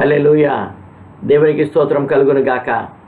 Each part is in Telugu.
హల్లెలూయా దేవునికి స్తోత్రం కలుగును గాక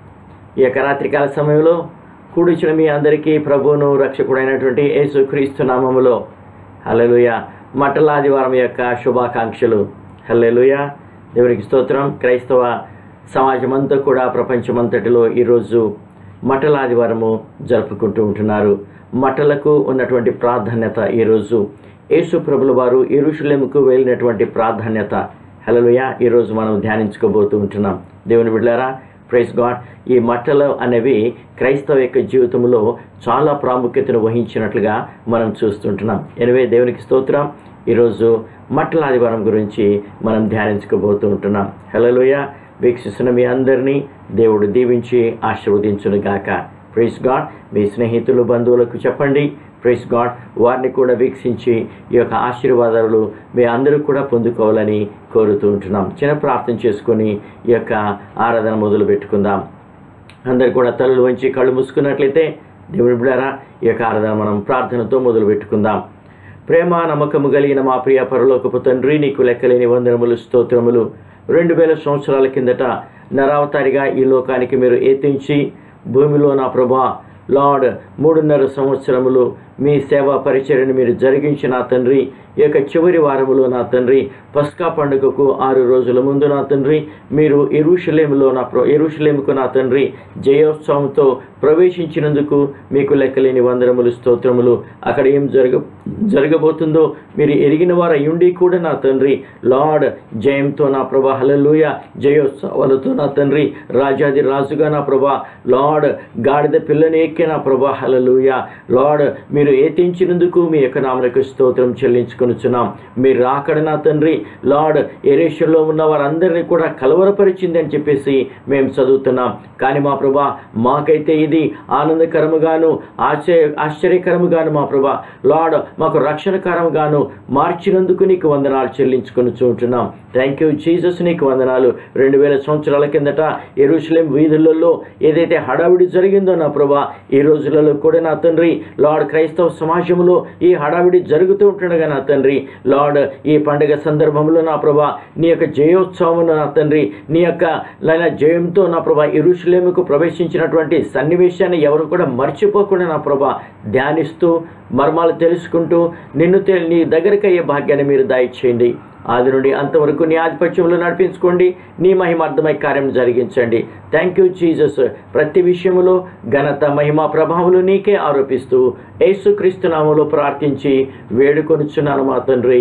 ఈ యొక్క రాత్రికాల సమయంలో కూడిచిన మీ అందరికీ ప్రభువును రక్షకుడైనటువంటి యేసు క్రీస్తు నామములో హల్లెలూయ మట్టలాదివారం యొక్క శుభాకాంక్షలు హల్లెలూయ దేవునికి స్తోత్రం క్రైస్తవ సమాజమంతా కూడా ప్రపంచమంతటిలో ఈరోజు మట్టలాదివారము జరుపుకుంటూ ఉంటున్నారు మట్టలకు ఉన్నటువంటి ప్రాధాన్యత ఈరోజు యేసు ప్రభుల వారు ఎరుషులేముకు వెళ్ళినటువంటి ప్రాధాన్యత హల్లెలూయ ఈరోజు మనం ధ్యానించుకోబోతూ ఉంటున్నాం దేవుని బిడ్డారా ప్రైజ్ గాడ్ ఈ మట్టలు అనేవి క్రైస్తవ యొక్క జీవితంలో చాలా ప్రాముఖ్యతను వహించినట్లుగా మనం చూస్తుంటున్నాం ఎనివే దేవునికి స్తోత్రం ఈరోజు మట్టల ఆదివారం గురించి మనం ధ్యానించుకోబోతూ ఉంటున్నాం హలోయ వీక్షిస్తున్న మీ అందరినీ దేవుడు దీవించి ఆశీర్వదించును గాక ప్రైజ్ గాడ్ మీ స్నేహితులు బంధువులకు చెప్పండి ప్రైజ్ గాడ్ వారిని కూడా వీక్షించి ఈ యొక్క ఆశీర్వాదాలు మీ అందరూ కూడా పొందుకోవాలని కోరుతూ ఉంటున్నాం చిన్న ప్రార్థన చేసుకొని ఈ యొక్క ఆరాధన మొదలు పెట్టుకుందాం అందరు కూడా తలలు వంచి కళ్ళు మూసుకున్నట్లయితే దేవుని బిడారా ఈ యొక్క ఆరాధన మనం ప్రార్థనతో మొదలు పెట్టుకుందాం ప్రేమ నమ్మకము కలిగిన మా ప్రియ పరలోకపు తండ్రి నీకు లెక్కలేని వందనములు స్తోత్రములు రెండు వేల సంవత్సరాల కిందట నరావతారిగా ఈ లోకానికి మీరు ఏతించి భూమిలో నా ప్రభా లార్డ్ మూడున్నర సంవత్సరములు మీ సేవా పరిచర్యను మీరు జరిగించిన నా తండ్రి ఈ యొక్క చివరి వారములో నా తండ్రి పస్కా పండుగకు ఆరు రోజుల ముందు నా తండ్రి మీరు ఎరుషలేములో నా ప్ర ఎరుషలేముకు నా తండ్రి జయోత్సవంతో ప్రవేశించినందుకు మీకు లెక్కలేని వందనములు స్తోత్రములు అక్కడ ఏం జరగ జరగబోతుందో మీరు ఎరిగిన వారు అయ్యుండి కూడా నా తండ్రి లార్డ్ జయంతో నా ప్రభా హలలుయ జయోత్సవాలతో నా తండ్రి రాజాది రాజుగా నా ప్రభా లార్డ్ గాడిద పిల్లని ఎక్కే నా ప్రభా హలలుయ లార్డ్ మీరు ఏతించినందుకు మీ యొక్క నామలకు స్తోత్రం చెల్లించుకొనుచున్నాం మీరు రాకడ నా తండ్రి లార్డ్ ఎరేషన్లో ఉన్న వారందరినీ కూడా కలవరపరిచింది అని చెప్పేసి మేము చదువుతున్నాం కానీ మా ప్రభా మాకైతే ఇది ఆనందకరముగాను ఆశ్చర్య ఆశ్చర్యకరముగాను మా ప్రభా లార్డ్ మాకు రక్షణకరముగాను మార్చినందుకు నీకు వందనాలు చెల్లించుకొని చూంటున్నాం థ్యాంక్ యూ జీసస్ నీకు వందనాలు రెండు వేల సంవత్సరాల కిందట ఎరుసలేం వీధులలో ఏదైతే హడావిడి జరిగిందో నా ప్రభా ఈ రోజులలో కూడా నా తండ్రి లార్డ్ క్రైస్తవ సమాజంలో ఈ హడావిడి జరుగుతూ ఉంటుండగా నా తండ్రి లార్డ్ ఈ పండుగ సందర్భంలో నా ప్రభా నీ యొక్క జయోత్సవం నా తండ్రి నీ యొక్క లైన జయంతో నా ప్రభా ఎరుషులేముకు ప్రవేశించినటువంటి సన్నివేశాన్ని ఎవరు కూడా మర్చిపోకుండా నా ప్రభా ధ్యానిస్తూ మర్మాలు తెలుసుకుంటూ నిన్ను తె నీ దగ్గరికి అయ్యే భాగ్యాన్ని మీరు దయచేయండి ఆది నుండి అంతవరకు నీ ఆధిపత్యంలో నడిపించుకోండి నీ మహిమార్థమై కార్యం జరిగించండి థ్యాంక్ యూ జీసస్ ప్రతి విషయంలో ఘనత మహిమ ప్రభావాలు నీకే ఆరోపిస్తూ యేసుక్రీస్తు నామములో ప్రార్థించి వేడుకొనుచున్నాను మా తండ్రి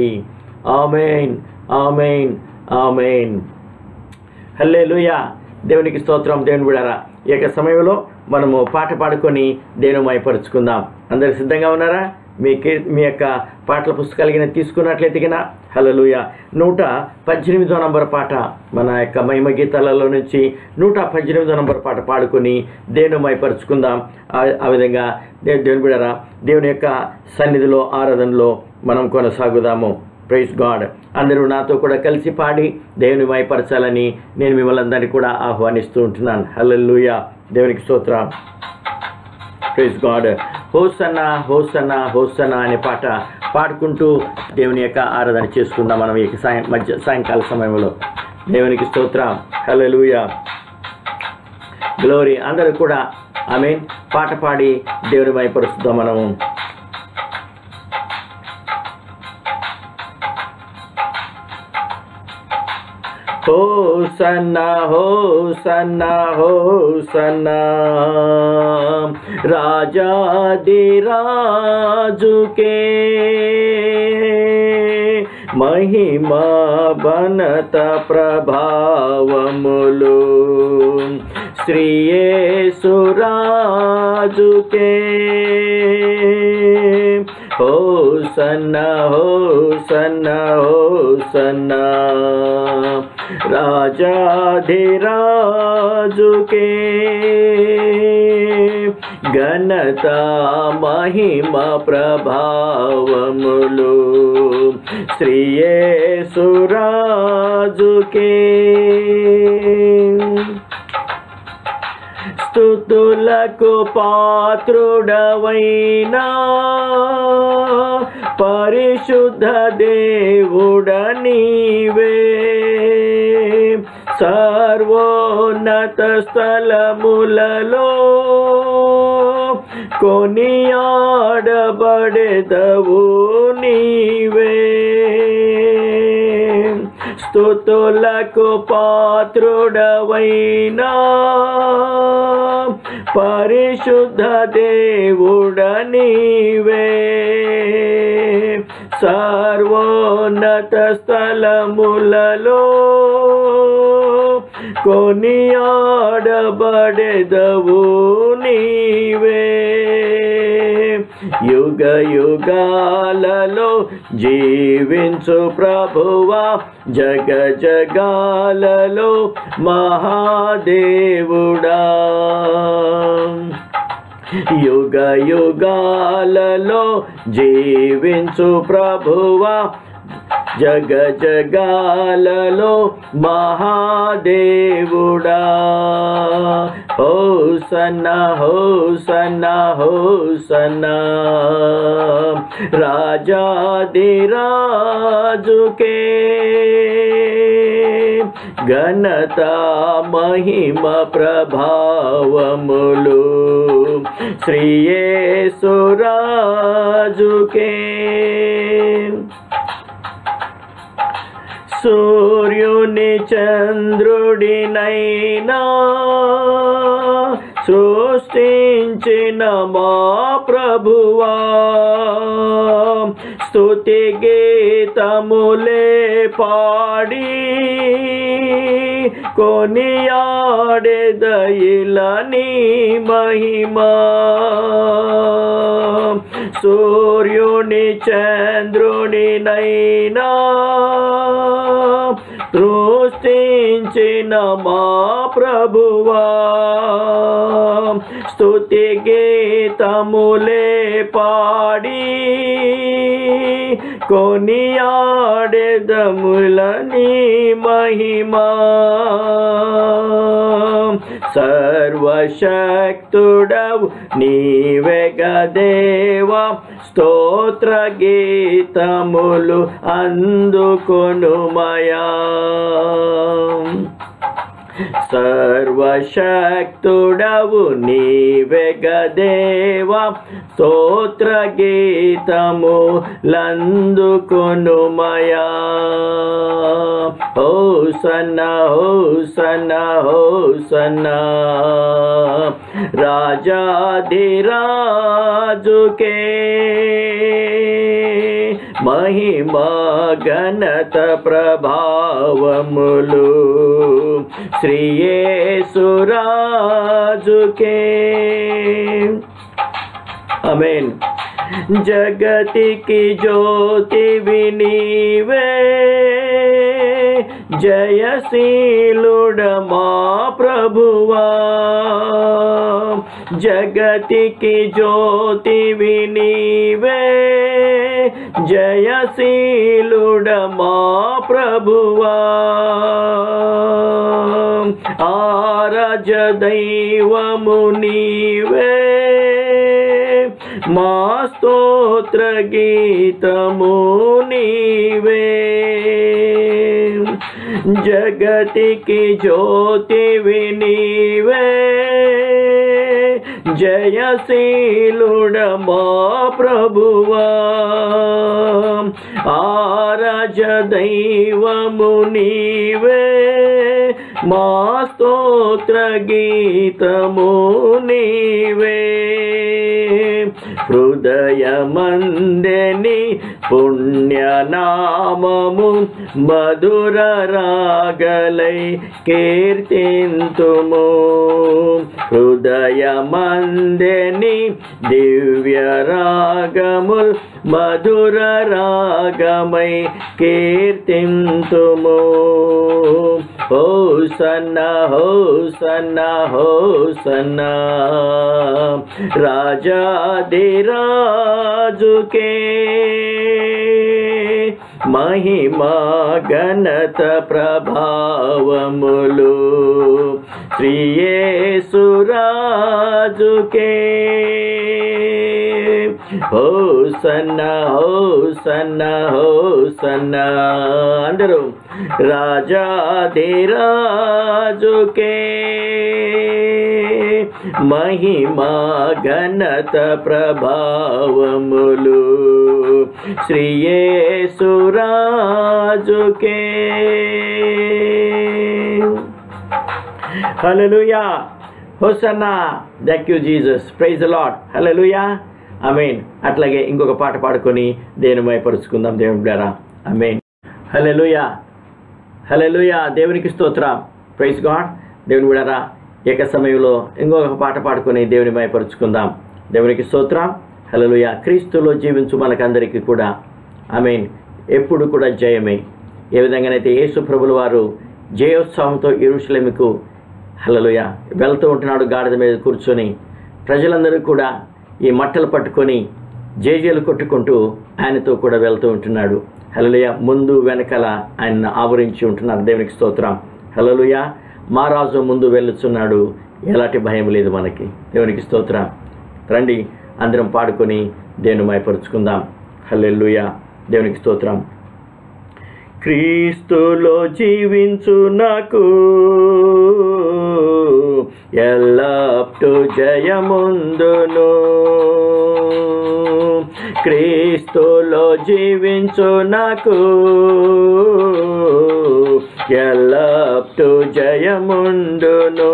ఆమెన్ ఆమెన్ ఆమెన్ హల్లే దేవునికి స్తోత్రం దేవుని బిడారా ఈ యొక్క సమయంలో మనము పాట పాడుకొని దేవుని మైపరుచుకుందాం అందరు సిద్ధంగా ఉన్నారా మీ కీ- మీ యొక్క పాటల పుస్తకాలు గిన తీసుకున్నట్లయితే గిన హలలుయ నూట పద్దెనిమిదో నంబర్ పాట మన యొక్క మహిమ గీతాలలో నుంచి నూట పద్దెనిమిదో నంబర్ పాట పాడుకొని దేవుని మైపరుచుకుందాం ఆ- ఆ విధంగా దేవు దేవుని బిడరా దేవుని యొక్క సన్నిధిలో ఆరాధనలో మనం కొనసాగుదాము ప్రైజ్ గాడ్ అందరూ నాతో కూడా కలిసి పాడి దేవుని మైపరచాలని నేను మిమ్మల్ని అందరినీ కూడా ఆహ్వానిస్తూ ఉంటున్నాను హల్లెలూయ దేవునికి స్తోత్రం praise God hosanna hosanna hosanna అనే పాట పాడుకుంటూ దేవుని యొక్క ఆరాధన చేసుకుందాం మనం ఈ సాయం మధ్య సాయంకాల సమయంలో దేవునికి స్తోత్రం హల్లెలూయ గ్లోరీ అందరూ కూడా ఐ మీన్ పాట పాడి దేవుని మైపరుస్తుందాం మనము హోసన్నా హోసన్నా హోసన్నా రాజాది రాజుకే మహిమా బనత ప్రభావములు శ్రీయేసురాజుకే హోసన్న హోసన్న హోసన్న రాజాధిరాజుకే ఘనత మహిమ ప్రభావములు శ్రీయేసురాజుకే స్థుతులకు పాత్రుడవైనా పరిశుద్ధ దేవుడ నీవే సర్వోన్నత స్థలములలో కొనియాడబడెదవు నీవే స్తుతులకు పాత్రుడవైనా పరిశుద్ధ దేవుడ నీవే సర్వోన్నత స్థలములలో కొనియాడబడెదవు నీవే యుగ యుగాలలో జీవించు ప్రభువా జగ జగాలలో మహాదేవుడా యుగ యుగాలలో జీవించు ప్రభువా జగ జగాలలో మహాదేవుడా హో సన్న హో సన్న హో సన్న రాజాదిరాజుకే ఘనత మహిమ ప్రభావములు శ్రీయేసురాజుకే సూర్యుని చంద్రుడినైనా సృష్టించిన మా ప్రభువా స్తుతి గీతములే పాడి కొనియాడెదయిలని మహిమా సూర్యుని చంద్రునినైనా సృష్టించిన మా ప్రభువా స్తుతి గీతములే పాడి కొనియాడెదములని మహిమా సర్వశక్తుడవు నీవే గదేవా స్తోత్ర గీతములు అందుకొనుమయా సర్వశక్తుడవు నీవే గదేవా స్తోత్ర గీతము లందుకొనుమయా హో సన్న హో సన్న హో సన్న రాజాధిరాజుకే మహిమా ఘనత ప్రభావములు శ్రీయేసురాజుకే అమేన్ జగతికి జ్యోతి వినీవే జయశీలుడ మా ప్రభువా జగతికి జ్యోతి వినీవే జయశీలుడ మా ప్రభువా ఆరజ దైవము నీవే మా స్తోత్ర గీతము నీవే జగతికి జ్యోతివి నీవే జయశీలుడ మా ప్రభువా ఆరజ దైవము నీవే మా స్తోత్ర గీతము నీవే హృదయమందని పుణ్యనామము మధుర రాగలై కీర్తింతుము హృదయమందని దివ్య రాగముల్ మధుర రాగమై కీర్తింతుము హో సన్న హో సన్న హో సన్న రాజాదిరాజుకే మహిమా ఘనత ప్రభావములు శ్రీయేసురాజుకే హో సన్న హో సన్న హో సన్న అందరూ రాజాధిరాజుకే మహిమా ఘనత ప్రభావములు శ్రీయేసురాజుకే hallelujah hosanna thank you Jesus praise Lord hallelujah I mean అట్లాగే ఇంకొక పాట పాడుకొని దేని మైపరుచుకుందాం దేవుని ద్వారా ఐ మీన్ హల్లెలూయా హల్లెలూయా దేవునికి స్తోత్రం ప్రైజ్ గాడ్ దేవుని బిడారా ఏక సమయంలో ఇంకొక పాట పాడుకొని దేవుని మైపరుచుకుందాం దేవునికి స్తోత్రం హల్లెలూయా క్రీస్తులో జీవించు మనకందరికీ కూడా ఐ మీన్ ఎప్పుడు కూడా జయమే ఏ విధంగానైతే యేసు ప్రభుల వారు జయోత్సవంతో ఇరుషులేమికు హల్లలుయ వెళ్తూ ఉంటున్నాడు గాడిద మీద కూర్చొని ప్రజలందరూ కూడా ఈ మట్టలు పట్టుకొని జేజేలు కొట్టుకుంటూ ఆయనతో కూడా వెళ్తూ ఉంటున్నాడు హల్లలుయ ముందు వెనకాల ఆయన ఆవరించి ఉంటున్నారు దేవునికి స్తోత్రం హల్లలుయ మా రాజు ముందు వెళ్ళుచున్నాడు ఎలాంటి భయం లేదు మనకి దేవునికి స్తోత్రం రండి అందరం పాడుకొని దేవుని మైపరుచుకుందాం హల్లెలూయ దేవునికి స్తోత్రం క్రీస్తులో జీవించు నాకు ఎల్లప్టు జయముందును క్రీస్తులో జీవించు నాకు ఎల్లప్టు జయముందును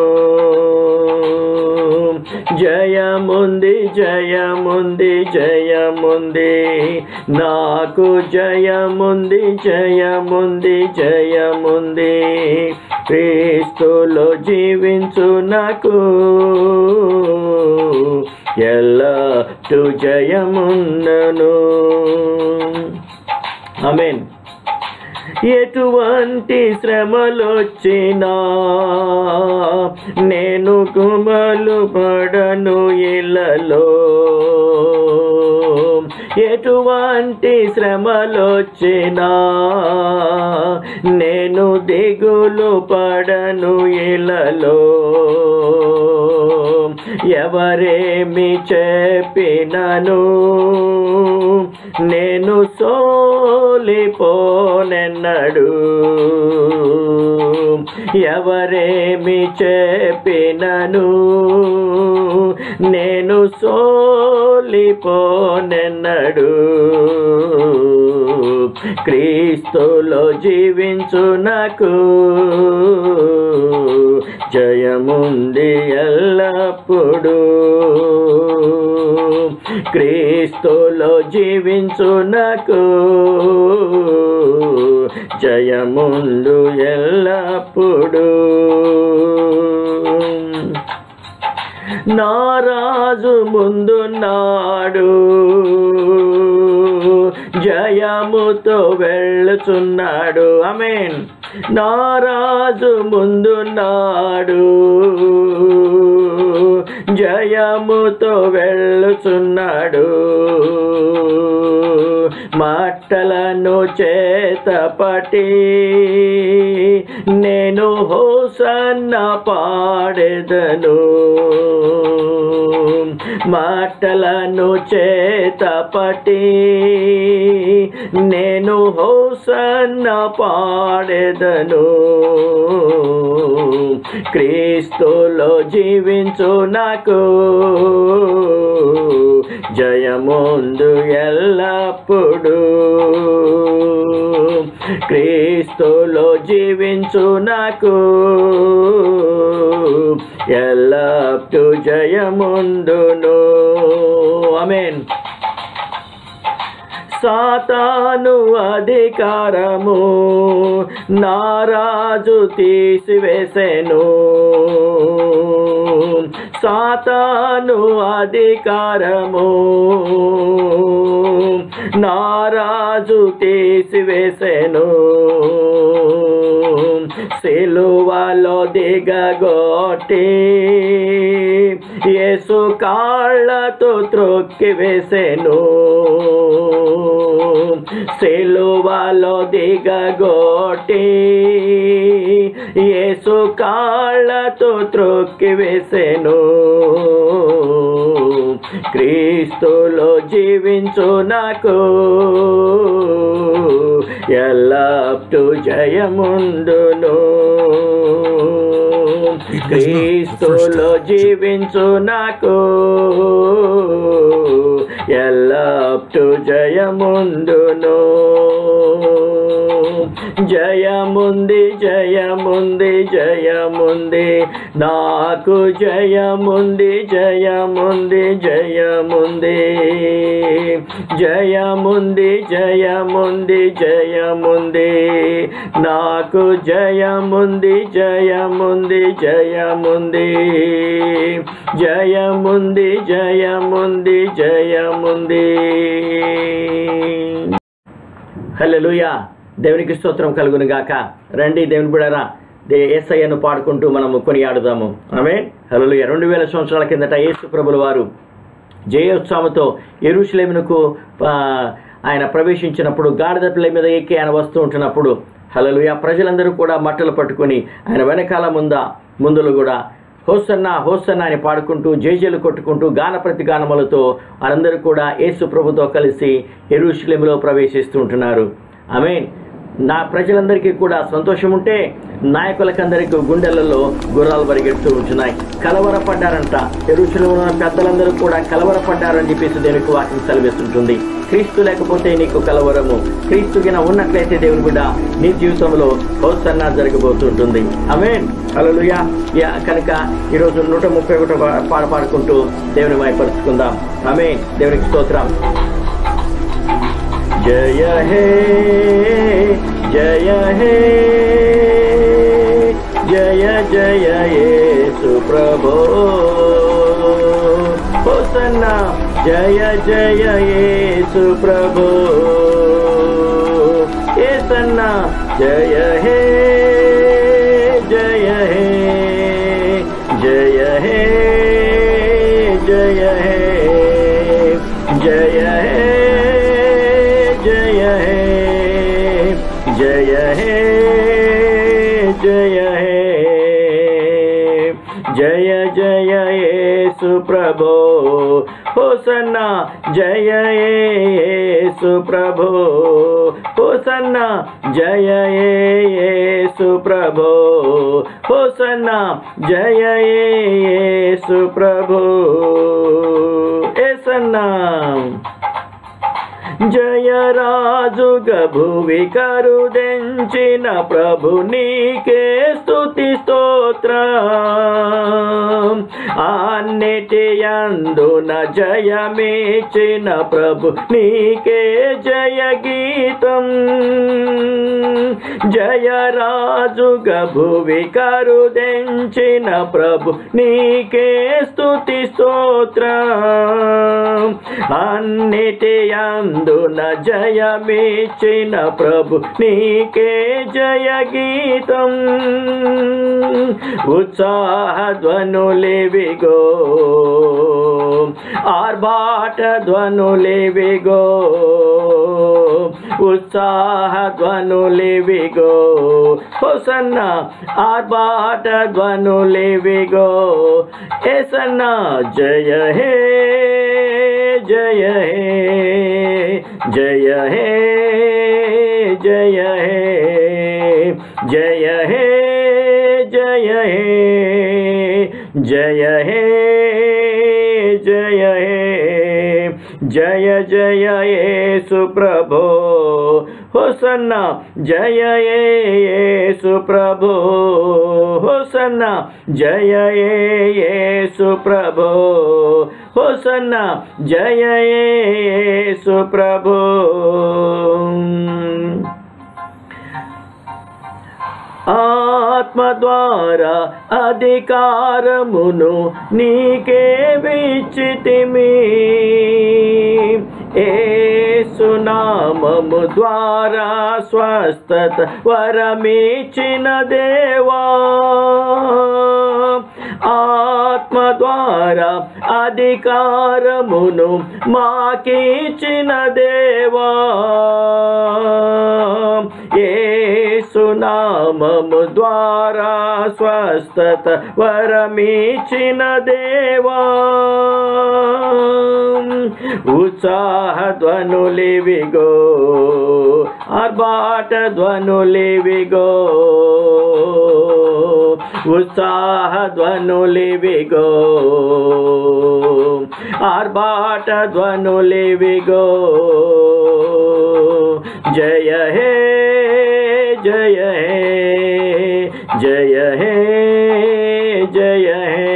జయముంది జయముంది జయముంది నాకు జయముంది జయముంది జయముంది క్రీస్తులో జీవించు నాకు ఎల్లట్టు జయముందను ఆమెన్ ఎటువంటి శ్రమలొచ్చినా నేను కుమలు పడను ఇళ్ళలో ఎటువంటి శ్రమలొచ్చినా నేను దిగులు పడను ఇళ్ళలో ఎవరేమి చెప్పినను నేను సోలిపోనెన్నడు ఎవరేమి చెప్పినను నేను సోలిపోనెన్నడు క్రీస్తులో జీవించు నాకు జయముంది ఎల్లప్పుడు క్రీస్తులో జీవించు నాకు జయముందు ఎల్లప్పుడు నారాజు ముందున్నాడు జయముతో వెళ్ళుచున్నాడు అమేన్ నారాజు ముందున్నాడు జయముతో వెళ్ళుచున్నాడు మాటలను చేతపటి నేను హోసన్న పాడెదను మాటలను చేతపటి నేను హోసన్న పాడెదను క్రీస్తులో జీవించు నాకు జయముందు ఎల్లప్పుడు క్రీస్తులో జీవించు నాకు ఎల్లప్పుడు జయముందును అమేన్ సాతాను అధికారము నారాజు తీసివేసెను సాతాను అధికారము నారాజు తీసివేసెను సిలువలో దిగగొట్టి యేసు కాళ్ళతో త్రొక్కి వేసెను సిలువలో దిగగొట్టి యేసు కాళ్ళతో త్రొక్కి వేసెను క్రీస్తులో జీవించు నాకు ఎల్లప్టు జయముందును క్రీస్తులో జీవించు నాకు ఎల్లప్టు జయముందును జయముంది జయముంది జయముంది నాకు జయముంది జయముంది జయముంది జయముంది జయముంది జయముంది నాకు జయముంది జయముంది జయముంది జయముంది జయముంది జయముంది హల్లెలూయా దేవునికి స్తోత్రం కలుగును గాక రండి దేవుని బిడరా దే ఏసయ్యను పాడుకుంటూ మనము కొనియాడుదాము ఆమె హల్లెలూయా రెండు వేల సంవత్సరాల కిందట యేసు ప్రభుల వారు జయోత్సవంతో ఎరుషులేమునకు ఆ, ఆయన ప్రవేశించినప్పుడు గాడిద పిల్ల మీద ఎక్కి ఆయన వస్తూ ఉంటున్నప్పుడు హల్లెలూయా ప్రజలందరూ కూడా మట్టలు పట్టుకొని ఆయన వెనకాల ముందా ముందులు కూడా హోసన్న హోసన్న అని పాడుకుంటూ జేజేలు కొట్టుకుంటూ గాన ప్రతి గానములతో వారందరూ కూడా యేసు ప్రభుతో కలిసి ఎరుషులేములో ప్రవేశిస్తూ ఉంటున్నారు ఆమెన్ నా ప్రజలందరికీ కూడా సంతోషం ఉంటే నాయకులకందరికీ గుండెలలో గుర్రాలు పరిగెడుతూ ఉంటున్నాయి కలవరపడ్డారంట ఎరుచులో ఉన్న పెద్దలందరూ కూడా కలవరపడ్డారని చెప్పేసి దేవునికి వాక్యం సెలవిస్తుంటుంది క్రీస్తు లేకపోతే నీకు కలవరము క్రీస్తు గిన ఉన్నట్లయితే దేవుని బిడ్డ నీ జీవితంలో హోసన్నా జరగబోతుంటుంది ఆమెన్ హల్లెలూయా యా కనుక ఈరోజు నూట ముప్పై ఒకటో పాట పాడుకుంటూ దేవుని వాయిపరుచుకుందాం ఆమెన్ దేవునికి స్తోత్రం జయ హే జయ హే జయ జయ యేసు ప్రభో హోసన్న జయ జయ యేసు ప్రభో ఏసన్న జయ హే జయ హే జయ హే జయ హే జయ హే జయ హే జయ హే జయ హే జయ జయ యేసు ప్రభో హోసన్నా జయ యేసు ప్రభో హోసన్నా జయ యేసు ప్రభో హోసన్నా జయ యేసు ప్రభో ఏసన్నా జయరాజుగ భువి కరుదెంచిన ప్రభు నీకే స్తుతి స్తోత్ర అన్నిటి అందున జయమిచిన ప్రభు నీకే జయ గీతం జయరాజుగ భువి కరుదెంచిన ప్రభు నీకే స్తుతి స్తోత్ర అన్నిటి అందున జయమిచ్చిన ప్రభు నీకే జయ గీతం ఉత్సాహ ధ్వనులేవిగో ఆర్భాట ధ్వనులేవిగో ఉత్సాహ ధ్వనులేవిగో హోసన్న ఆర్భాట ధ్వనులేవిగో ఏసన్న జయ హే జయ హే జయ హే జయ హే జయ హే జయ హే జయ హే జయ హే జయ జయ యేసు ప్రభో హోసన్న జయ యేసు ప్రభో హోసన్న జయ యేసు ప్రభో హోసన్న జయ యేసు ప్రభో ఆత్మ ద్వారా అధికారమును నీకే విచ్చితిమి ఏసునామము ద్వారా స్వస్థత వరమిచిన దేవా ఆత్మ ద్వారా అధికారమును మాకిచ్చిన దేవా ఏసునామము ద్వారా స్వస్థత వరమిచిన దేవా ఉత్సాహ ధ్వనులివిగో ఆర్భాట ధ్వనులివిగో ఉత్సాహ ధ్వనులివిగో ఆర్భాట ధ్వనులివిగో జయ హే జయ హే జయ హే జయ హే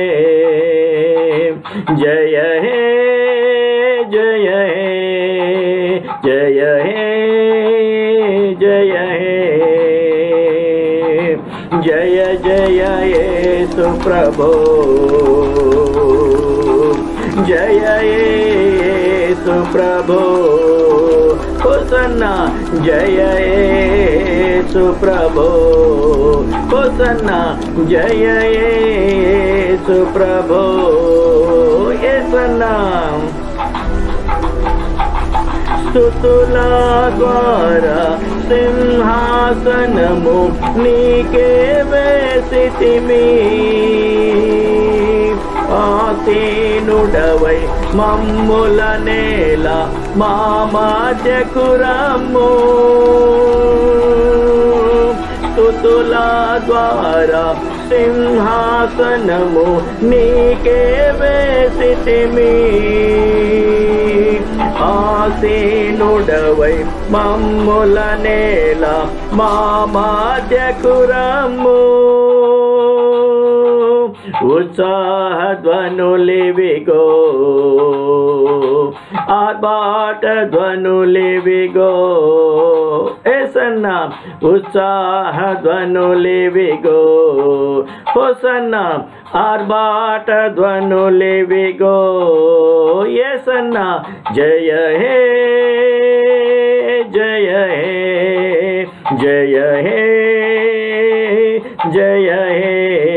జయ హే జయ హే జయ హే జయ హే జయ జయ యేసు ప్రభో జయ యేసు ప్రభో హోసన్నా జయ యేసు ప్రభో హోసన్నా జయ యేసు ప్రభో యేసన్నా స్థుతుల ద్వారా సింహాసనము నీకే వేసితిమి ఆసీనుడవై మమ్ముల నేల మా మాధ్యకురము స్థుతుల ద్వారా సింహాసనము నీకే వేసితిమి ఆసీనుడవై మమ్ముల నేల మా మాధ్యకురము ఉత్సాహ ధ్వనులివిగో ఆర్భాట ధ్వనులివిగో ఏసన్న ఉత్సాహ ధ్వనులివిగో హోసన్న ఆర్భాట ధ్వనులివిగో ఏసన్న జయ హే జయ హే జయ హే జయ హే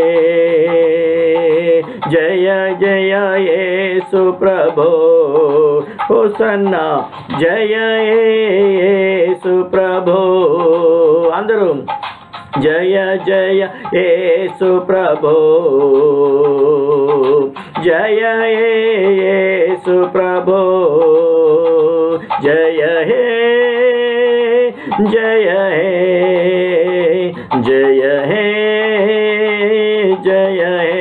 జయ జయ యేసు ప్రభో హోసన్నా జయ యేసు ప్రభో అందరూ జయ జయ యేసు ప్రభో జయ యేసు ప్రభో జయ హే జయ హే జయ హే జయ హే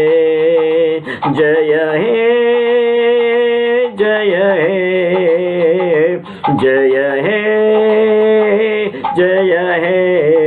జయ హే జయ హే జయ హే జయ హే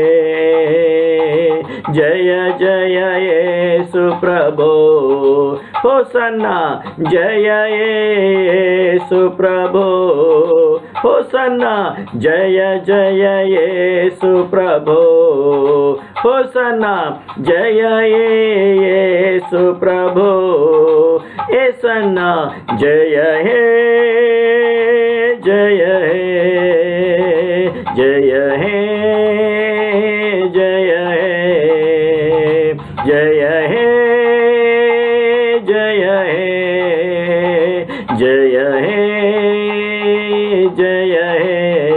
జయ జయ యేసు ప్రభో హోసన్నా జయ యేసు ప్రభో హోసన్నా జయ జయ యేసు ప్రభో హోసన్నా జయ యేసు ప్రభో ఏసన్నా జయ హే జయ హే జయ హే జయ హే జయ హే జయ హే జయ హే జయ హే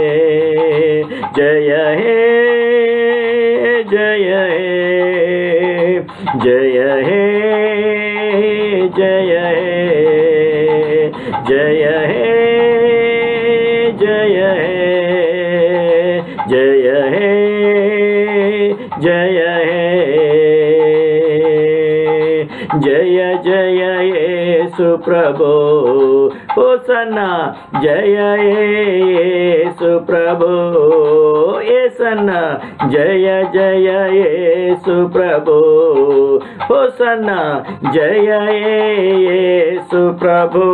జయ హే జయ హే జయ హే జయ హే జయ హే జయ హే జయ హే జయ హే జయ జయ యేసు ప్రభో హోసన్నా జయ యేసు ప్రభో ఏసన్నా జయ జయ యేసు ప్రభో హోసన్నా జయ యేసు ప్రభో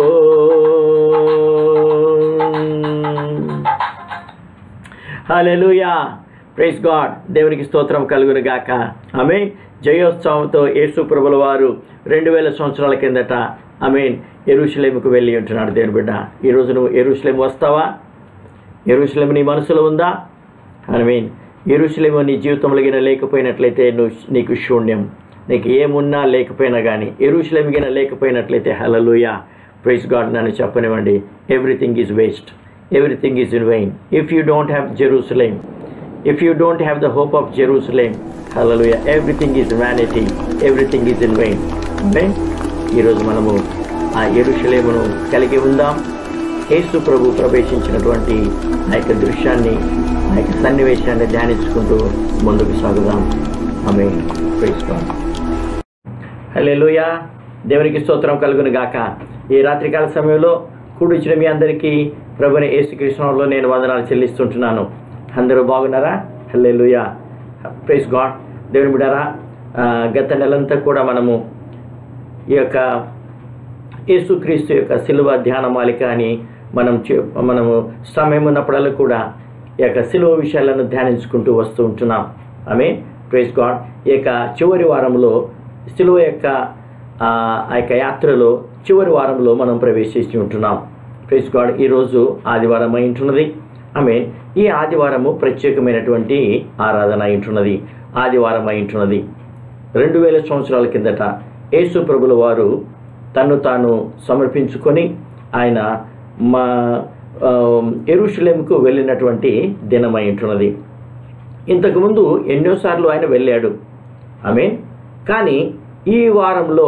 హల్లెలూయా ప్రైజ్ గాడ్ దేవునికి స్తోత్రం కలుగును గాక ఆమె జయోత్సవంతో యేసు ప్రభుల వారు రెండు వేల సంవత్సరాల కిందట మీన్ ఎరుషలేముకు వెళ్ళి ఉంటున్నాడు దేవుని బిడ్డ ఈరోజు నువ్వు ఎరుషలేం వస్తావా ఎరుషలేం నీ మనసులో ఉందా ఐ మీన్ ఎరుషలేము నీ జీవితంలో గిన లేకపోయినట్లయితే నువ్వు నీకు శూన్యం నీకు ఏమున్నా లేకపోయినా కానీ ఎరుషలేం గిన లేకపోయినట్లయితే హలలుయా ప్రైజ్ గాడ్ నన్ను చెప్పనివ్వండి everything is waste everything is in vain if you don't have Jerusalem if you don't have the hope of Jerusalem hallelujah everything is vanity everything is in vain అంటే ఈరోజు మనము ఆ ఎరుషలేమును కలిగి ఉందాం యేసు ప్రభు ప్రవేశించినటువంటి ఆ యొక్క దృశ్యాన్ని ఆ యొక్క సన్నివేశాన్ని ధ్యానించుకుంటూ ముందుకు సాగుదాం ఆమె హల్లెలూయా దేవునికి స్తోత్రం కలుగును గాక ఈ రాత్రికాల సమయంలో కూడిచిన మీ అందరికీ ప్రభుని యేసుకృష్ణంలో నేను వందనాలు చెల్లిస్తుంటున్నాను అందరూ బాగున్నారా హల్లెలూయా ప్రైస్ గాడ్ దేవుని బిడారా ఆ, గత నెలంతా కూడా మనము ఈ యొక్క యేసుక్రీస్తు యొక్క సిలువ ధ్యాన మాలిక అని మనం చే- మనము సమయం ఉన్నప్పుడల్లా కూడా ఈ యొక్క సిలువ విషయాలను ధ్యానించుకుంటూ వస్తూ ఉంటున్నాం ఆమె ప్రైస్ గాడ్ ఈ యొక్క చివరి వారంలో సిలువ యొక్క ఆ ఆ యొక్క యాత్రలో చివరి వారంలో మనం ప్రవేశించి ఉంటున్నాం ప్రైస్ గాడ్ ఈరోజు ఆదివారం అయి ఉంటున్నది ఆమె ఈ ఆదివారము ప్రత్యేకమైనటువంటి ఆరాధన అయి ఉంటున్నది ఆదివారం అయి ఉంటున్నది రెండు వేల సంవత్సరాల కిందట యేసు ప్రభుల వారు తను తాను సమర్పించుకొని ఆయన మా ఆ, ఎరుషలేముకు వెళ్ళినటువంటి దినమై ఉంటున్నది ఇంతకుముందు ఎన్నోసార్లు ఆయన వెళ్ళాడు ఆమె కానీ ఈ వారంలో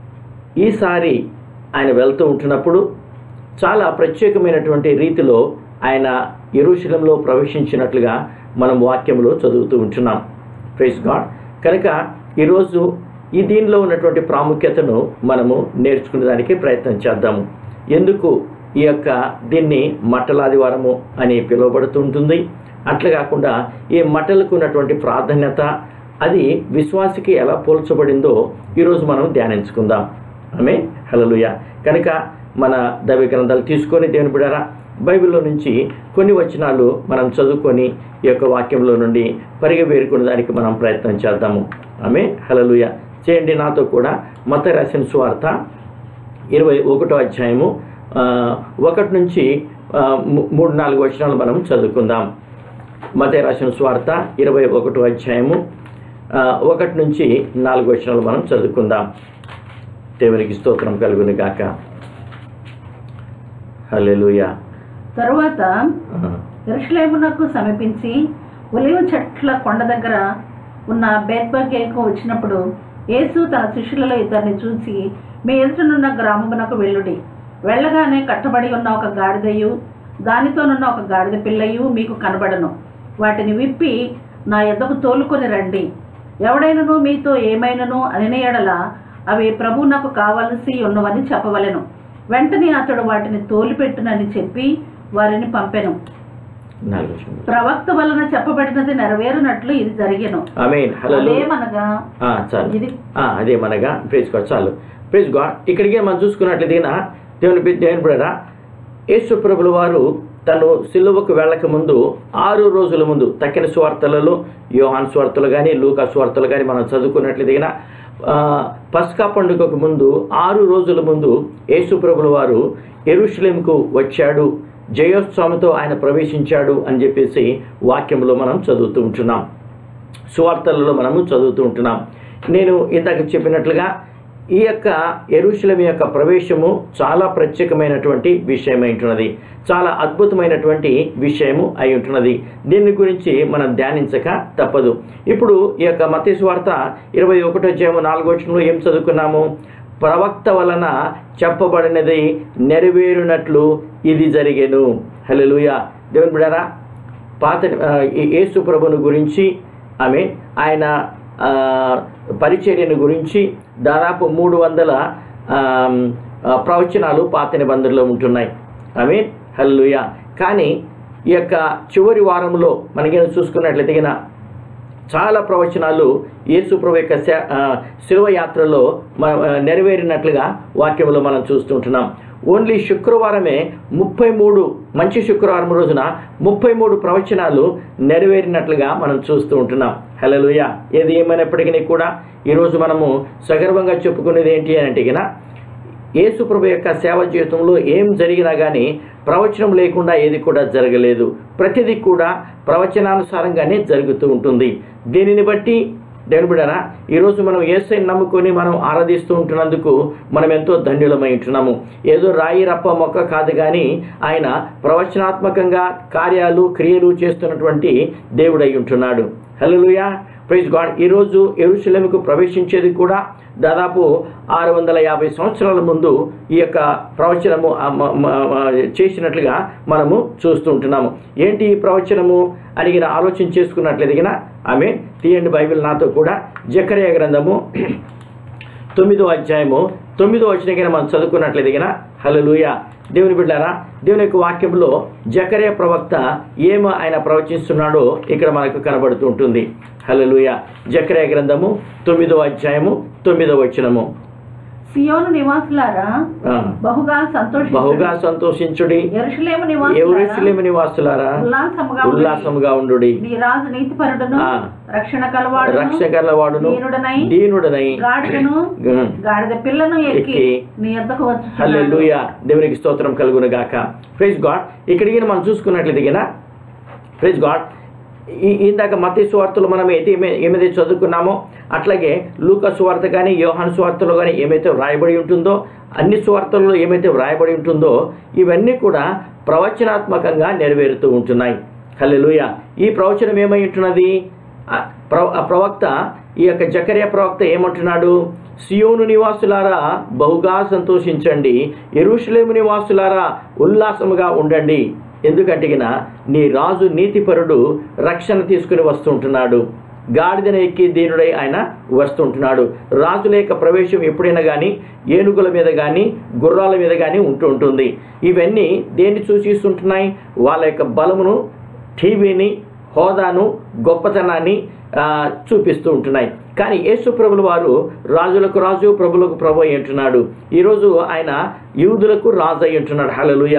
ఈసారి ఆయన వెళ్తూ ఉంటున్నప్పుడు చాలా ప్రత్యేకమైనటువంటి రీతిలో ఆయన ఎరుశలంలో ప్రవేశించినట్లుగా మనం వాక్యంలో చదువుతూ ఉంటున్నాం ప్రైస్ గాడ్ కనుక ఈరోజు ఈ దీనిలో ఉన్నటువంటి ప్రాముఖ్యతను మనము నేర్చుకునేదానికి ప్రయత్నం చేద్దాము ఎందుకు ఈ యొక్క దీన్ని మట్టలాదివారము అని పిలువబడుతూ ఉంటుంది అట్లా కాకుండా ఈ మట్టలకు ఉన్నటువంటి ప్రాధాన్యత అది విశ్వాసికి ఎలా పోల్చబడిందో ఈరోజు మనం ధ్యానించుకుందాం ఆమె హలలుయ కనుక మన దైవ గ్రంథాలు తీసుకొని దేవుని బిడారా బైబిల్లో నుంచి కొన్ని వచనాలు మనం చదువుకొని ఈ యొక్క వాక్యంలో నుండి పరిగె వేరుకునే దానికి మనం ప్రయత్నం చేద్దాము ఆమె హలలుయ చేయండి నాతో కూడా మత రాసిన సువార్త ఇరవై ఒకటో అధ్యాయము ఆ, ఒకటి నుంచి ఆ, ము- మూడు నాలుగు వచనాలు మనం చదువుకుందాం మత రాసిన స్వార్థ ఇరవై ఒకటో అధ్యాయము ఆ, ఒకటి నుంచి నాలుగు వచనాలు మనం చదువుకుందాం దేవునికి స్తోత్రం కలుగును గాక హల్లెలూయా తరువాత ఆ, ఎరుషలేమునకు సమీపించి ఒలివ చెట్ల కొండ దగ్గర ఉన్న బేత్బగేకు వచ్చినప్పుడు యేసు తన శిష్యులలో ఇద్దరిని చూసి మీ ఎదుటనున్న గ్రామమునకు వెళ్ళుడి వెళ్ళగానే కట్టబడి ఉన్న ఒక గాడిదయు దానితోనున్న ఒక గాడిద పిల్లయు మీకు కనబడను వాటిని విప్పి నా ఎద్దకు తోలుకొని రండి ఎవడైనను మీతో ఏమైనను అనిన ఎడల అవి ప్రభు నాకు కావలసి ఉన్నవని చెప్పవలెను వెంటనే అతడు వాటిని తోలిపెట్టునని చెప్పి వారిని పంపెను నాలుగు వచనాలు ప్రవక్త వలన చెప్పబడినది నెరవేరునట్లు ఇది జరిగెను ఆమేన్ హల్లెలూయా అదేమనగా ఆ, చాలు ఇది ఆ, అదే మనగా ప్రేజ్ గాడ్ చాలు ప్రేజ్ గాడ్ ఇక్కడికి మనం చూసుకున్నట్లయితే గిన దేవుని బి- దేవుని బిడ్డరా యేసు ప్రభుల వారు తను సిలువకు వెళ్ళక ముందు ఆరు రోజుల ముందు తక్కిన స్వార్థలలో యోహాన్ స్వార్థలు కానీ లూకా స్వార్థలు కానీ మనం చదువుకున్నట్లయితే గిన ఆ, పస్కా పండుగకు ముందు ఆరు రోజుల ముందు యేసు ప్రభుల వారు ఎరుషలేంకు వచ్చాడు జయోత్సవంతో ఆయన ప్రవేశించాడు అని చెప్పేసి వాక్యంలో మనం చదువుతూ ఉంటున్నాం సువార్తలలో మనము చదువుతూ ఉంటున్నాం నేను ఇందాక చెప్పినట్లుగా ఈ యొక్క ఎరుశలం యొక్క ప్రవేశము చాలా ప్రత్యేకమైనటువంటి విషయమై ఉంటున్నది చాలా అద్భుతమైనటువంటి విషయము అయి ఉంటున్నది దీని గురించి మనం ధ్యానించక తప్పదు ఇప్పుడు ఈ యొక్క మత స్వార్త ఇరవై ఒకటో అధ్యాయము నాలుగో వచనంలో ఏం చదువుకున్నాము ప్రవక్త వలన చెప్పబడినది నెరవేరునట్లు ఇది జరిగేను హల్లెలూయా దేవుని బిడారా పాత ఆ, ఈ యేసు ప్రభుని గురించి ఆమె ఆయన ఆ, పరిచర్యను గురించి దాదాపు మూడు వందల ఆమ్, ఆ, ప్రవచనాలు పాత నిబంధనలో ఉంటున్నాయి ఆమె హల్లుయ కానీ ఈ యొక్క చివరి వారంలో మనకి చూసుకున్నట్లయితే గిన చాలా ప్రవచనాలు యేసు ప్రభు యొక్క శ- ఆ, శిలువ యాత్రలో మ- ఆ, నెరవేరినట్లుగా వాక్యంలో మనం చూస్తుంటున్నాం ఓన్లీ శుక్రవారమే ముప్పై మూడు మంచి శుక్రవారం రోజున ముప్పై మూడు ప్రవచనాలు నెరవేరినట్లుగా మనం చూస్తూ ఉంటున్నాం హలోయ ఏది ఏమైనప్పటికీ కూడా ఈరోజు మనము సగర్వంగా చెప్పుకునేది ఏంటి అని అంటే గిన యేసు ప్రభు యొక్క సేవ జీవితంలో ఏం జరిగినా కానీ ప్రవచనం లేకుండా ఏది కూడా జరగలేదు ప్రతిదీ కూడా ప్రవచనానుసారంగానే జరుగుతూ ఉంటుంది దీనిని బట్టి దేవుని బిడ్డారా ఈరోజు మనం ఏసై నమ్ముకొని మనం ఆరాధిస్తూ ఉంటున్నందుకు మనం ఎంతో ధన్యులమై ఉంటున్నాము ఏదో రాయి రప్ప మొక్క కాదు కానీ ఆయన ప్రవచనాత్మకంగా కార్యాలు క్రియలు చేస్తున్నటువంటి దేవుడై ఉంటున్నాడు హల్లెలూయా ప్రైజ్ గాడ్ ఈరోజు ఎరుశలేముకు ప్రవేశించేది కూడా దాదాపు ఆరు వందల యాభై సంవత్సరాల ముందు ఈ యొక్క ప్రవచనము ఆ, మ- మ- మ- చేసినట్లుగా మనము చూస్తూ ఉంటున్నాము ఏంటి ఈ ప్రవచనము అడిగిన ఆలోచన చేసుకున్నట్లయితే గిన ఆమె తీయండి బైబిల్ నాతో కూడా జకరియా గ్రంథము తొమ్మిదో అధ్యాయము తొమ్మిదో వచ్చిన కింద మనం చదువుకున్నట్లయితే గిన హల్లెలూయా దేవుని బిడ్డారా దేవుని యొక్క వాక్యంలో జకరియా ప్రవక్త ఏమో ఆయన ప్రవచిస్తున్నాడో ఇక్కడ మనకు కనబడుతూ ఉంటుంది హల్లెలూయా జకరియా గ్రంథము తొమ్మిదో అధ్యాయము తొమ్మిదో వచనము సియోను నివాసులారా ఆ, బహుగా సంతోషించుడి. బహుగా సంతోషించుడి యెరూషలేము నివాసులారా ఎవరెస్లేమి నివాసులారా ఉల్లాసముగా ఉండుడి. ఉల్లాసముగా ఉండుడి నీ రాజు నీతిపరుడును ఆ. రక్షణ కలవాడును రక్షకర్ల వాడును దీనుడనై దీనుడనై గాడిదను గ- గాడిద పిల్లను ఎక్కి ఎక్కి నీ యొద్దకు వచ్చు హల్లెలూయా దేవునికి స్తోత్రం కలుగును గాక ప్రైజ్ గాడ్ ఇక్కడికి మనం చూసుకున్నట్లయితే గిన ప్రైజ్ గాడ్ ఈ ఇందాక మత సువార్తలు మనం అయితే ఏమే- ఏమైతే చదువుకున్నామో అట్లాగే లూకా సువార్త కానీ యోహాన్ సువార్తలో కానీ ఏమైతే వ్రాయబడి ఉంటుందో అన్ని సువార్తల్లో ఏమైతే వ్రాయబడి ఉంటుందో ఇవన్నీ కూడా ప్రవచనాత్మకంగా నెరవేరుతూ ఉంటున్నాయి హల్లెలూయా ఈ ప్రవచనం ఏమై ఉంటున్నది ఆ ప్రవ ఆ ప్రవక్త ఈ యొక్క జకర్య ప్రవక్త ఏమంటున్నాడు సియోను నివాసులారా బహుగా సంతోషించండి ఎరుషలేము నివాసులారా ఉల్లాసముగా ఉండండి ఎందుకంటే గిన నీ రాజు నీతిపరుడు రక్షణ తీసుకుని వస్తుంటున్నాడు గాడిదను ఎక్కి దీనుడై ఆయన వస్తుంటున్నాడు రాజుల యొక్క ప్రవేశం ఎప్పుడైనా కానీ ఏనుగుల మీద కానీ గుర్రాల మీద కానీ ఉంటూ ఉంటుంది ఇవన్నీ దేన్ని సూచిస్తుంటున్నాయి వాళ్ళ యొక్క బలమును టీవీని హోదాను గొప్పతనాన్ని ఆ, చూపిస్తూ ఉంటున్నాయి కానీ యేసు ప్రభుల వారు రాజులకు రాజు ప్రభులకు ప్రభు అయి ఉంటున్నాడు ఈరోజు ఆయన యూదులకు రాజు అయి ఉంటున్నాడు హల్లెలూయా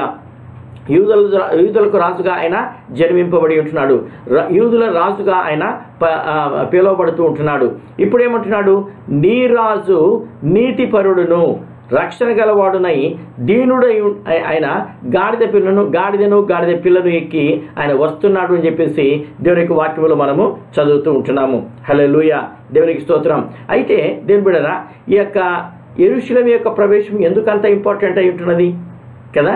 యూదుల యూదులకు రాజుగా ఆయన జన్మింపబడి ఉంటున్నాడు ర- యూదుల రాజుగా ఆయన ప- ఆ, పిలువబడుతూ ఉంటున్నాడు ఇప్పుడు ఏమంటున్నాడు నీ రాజు నీతిపరుడును రక్షణ గలవాడునై దీనుడై ఉన్- ఆయ- ఆయన గాడిద పిల్లను గాడిదను గాడిద పిల్లను ఎక్కి ఆయన వస్తున్నాడు అని చెప్పేసి దేవుని యొక్క వాక్యములో మనము చదువుతూ ఉంటున్నాము హలో దేవునికి స్తోత్రం అయితే దేవుని బిడరా ఈ యొక్క ఎరుశలం యొక్క ప్రవేశం ఎందుకంత ఇంపార్టెంట్ అయి ఉంటున్నది కదా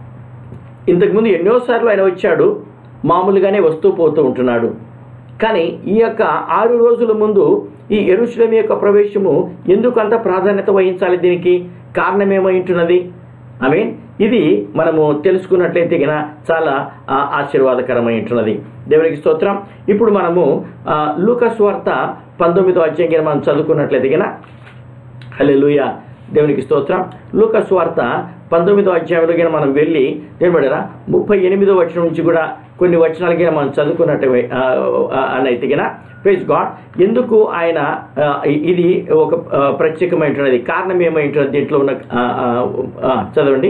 ఇంతకుముందు ఎన్నోసార్లు ఆయన వచ్చాడు మామూలుగానే వస్తూ పోతూ ఉంటున్నాడు కానీ ఈ యొక్క ఆరు రోజుల ముందు ఈ ఎరుశలేం యొక్క ప్రవేశము ఎందుకు అంత ప్రాధాన్యత వహించాలి దీనికి కారణం ఏమై ఉంటున్నది ఐ మీన్ ఇది మనము తెలుసుకున్నట్లయితే గన చాలా ఆ, ఆశీర్వాదకరమై ఉంటున్నది దేవునికి స్తోత్రం ఇప్పుడు మనము ఆ, లూకస్ వార్త పంతొమ్మిదో అధ్యాయం కింద మనం చదువుకున్నట్లయితే గన హల్లెలూయ దేవునికి స్తోత్రం లూకస్ వార్త పంతొమ్మిదో అధ్యాయంలో కింద మనం వెళ్ళి ఏమడరా ముప్పై ఎనిమిదో వచనం నుంచి కూడా కొన్ని వచనాల కింద మనం చదువుకున్నట్టు అని అయితే కింద ప్రైజ్ గాడ్ ఎందుకు ఆయన ఆ, ఇ- ఇది ఒక ఆ, ప్రత్యేకమైనటువంటిది కారణం ఏమైంటున్నది దీంట్లో ఉన్న ఆ, ఆ, ఆ, చదవండి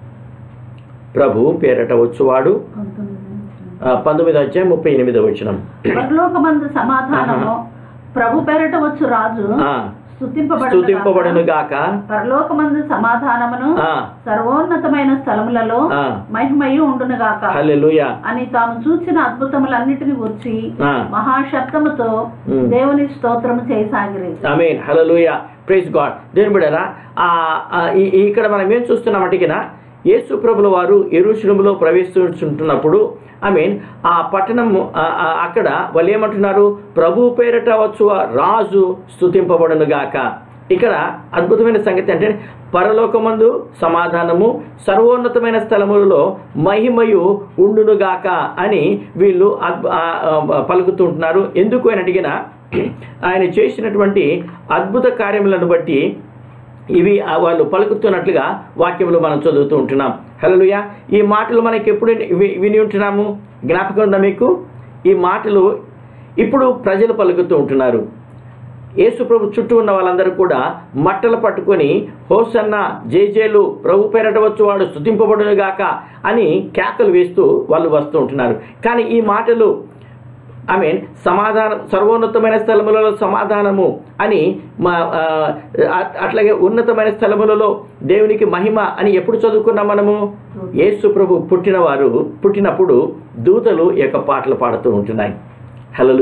ప్రభు పేరట వచ్చువాడు ఆ, పంతొమ్మిదో అధ్యాయం ముప్పై ఎనిమిదో వచనం పరలోకమందు సమాధానము ప్రభు పేరట వచ్చు రాజు ఆ, స్తుతింపబడును స్తుతింపబడును గాక పరలోకమందు సమాధానమును ఆ, సర్వోన్నతమైన స్థలములలో ఆ, మహిమయు ఉండును గాక హల్లెలూయా అని తాము చూసిన అద్భుతములన్నిటిని గురించి ఆ. మహాశబ్దముతో ఉమ్. దేవుని స్తోత్రము చేయసాగిరి ఆమెన్ హల్లెలూయా ప్రైజ్ గాడ్ దేని బిడ్డరా ఆ, ఆ, ఈ- ఈ- ఇక్కడ మనం ఏం చూస్తున్నామంటే కినా యేసు ప్రభుల వారు ఎరుశలంలో ప్రవేశించుంటున్నప్పుడు ఐ మీన్ ఆ పట్టణము ఆ, ఆ, అక్కడ వాళ్ళు ఏమంటున్నారు ప్రభు పేరట వచ్చు రాజు స్తుతింపబడును గాక ఇక్కడ అద్భుతమైన సంగతి అంటే పరలోకమందు సమాధానము సర్వోన్నతమైన స్థలములలో మహిమయు ఉండునుగాక అని వీళ్ళు అద్భు- ఆ, ఆ, పలుకుతుంటున్నారు ఎందుకు అని అడిగిన ఆయన చేసినటువంటి అద్భుత కార్యములను బట్టి ఇవి ఆ వాళ్ళు పలుకుతున్నట్లుగా వాక్యంలో మనం చదువుతూ ఉంటున్నాం హల్లెలూయా ఈ మాటలు మనకి ఎప్పుడు వి- విని ఉంటున్నాము జ్ఞాపకం ఉందా మీకు ఈ మాటలు ఇప్పుడు ప్రజలు పలుకుతూ ఉంటున్నారు యేసు ప్రభు చుట్టూ ఉన్న వాళ్ళందరూ కూడా మట్టలు పట్టుకొని హోసన్న జేజేలు ప్రభు పేరట వచ్చు వాడు స్థుతింపబడును గాక అని కేకలు వేస్తూ వాళ్ళు వస్తూ ఉంటున్నారు కానీ ఈ మాటలు ఐ మీన్ సమాధానం సర్వోన్నతమైన స్థలములలో సమాధానము అని మా ఆ, అట్- అట్లాగే ఉన్నతమైన స్థలములలో దేవునికి మహిమ అని ఎప్పుడు చదువుకున్నాం మనము యేసు ప్రభు పుట్టినవారు పుట్టినప్పుడు దూతలు ఈ యొక్క పాటలు పాడుతూ ఉంటున్నాయి హల్లెలూయా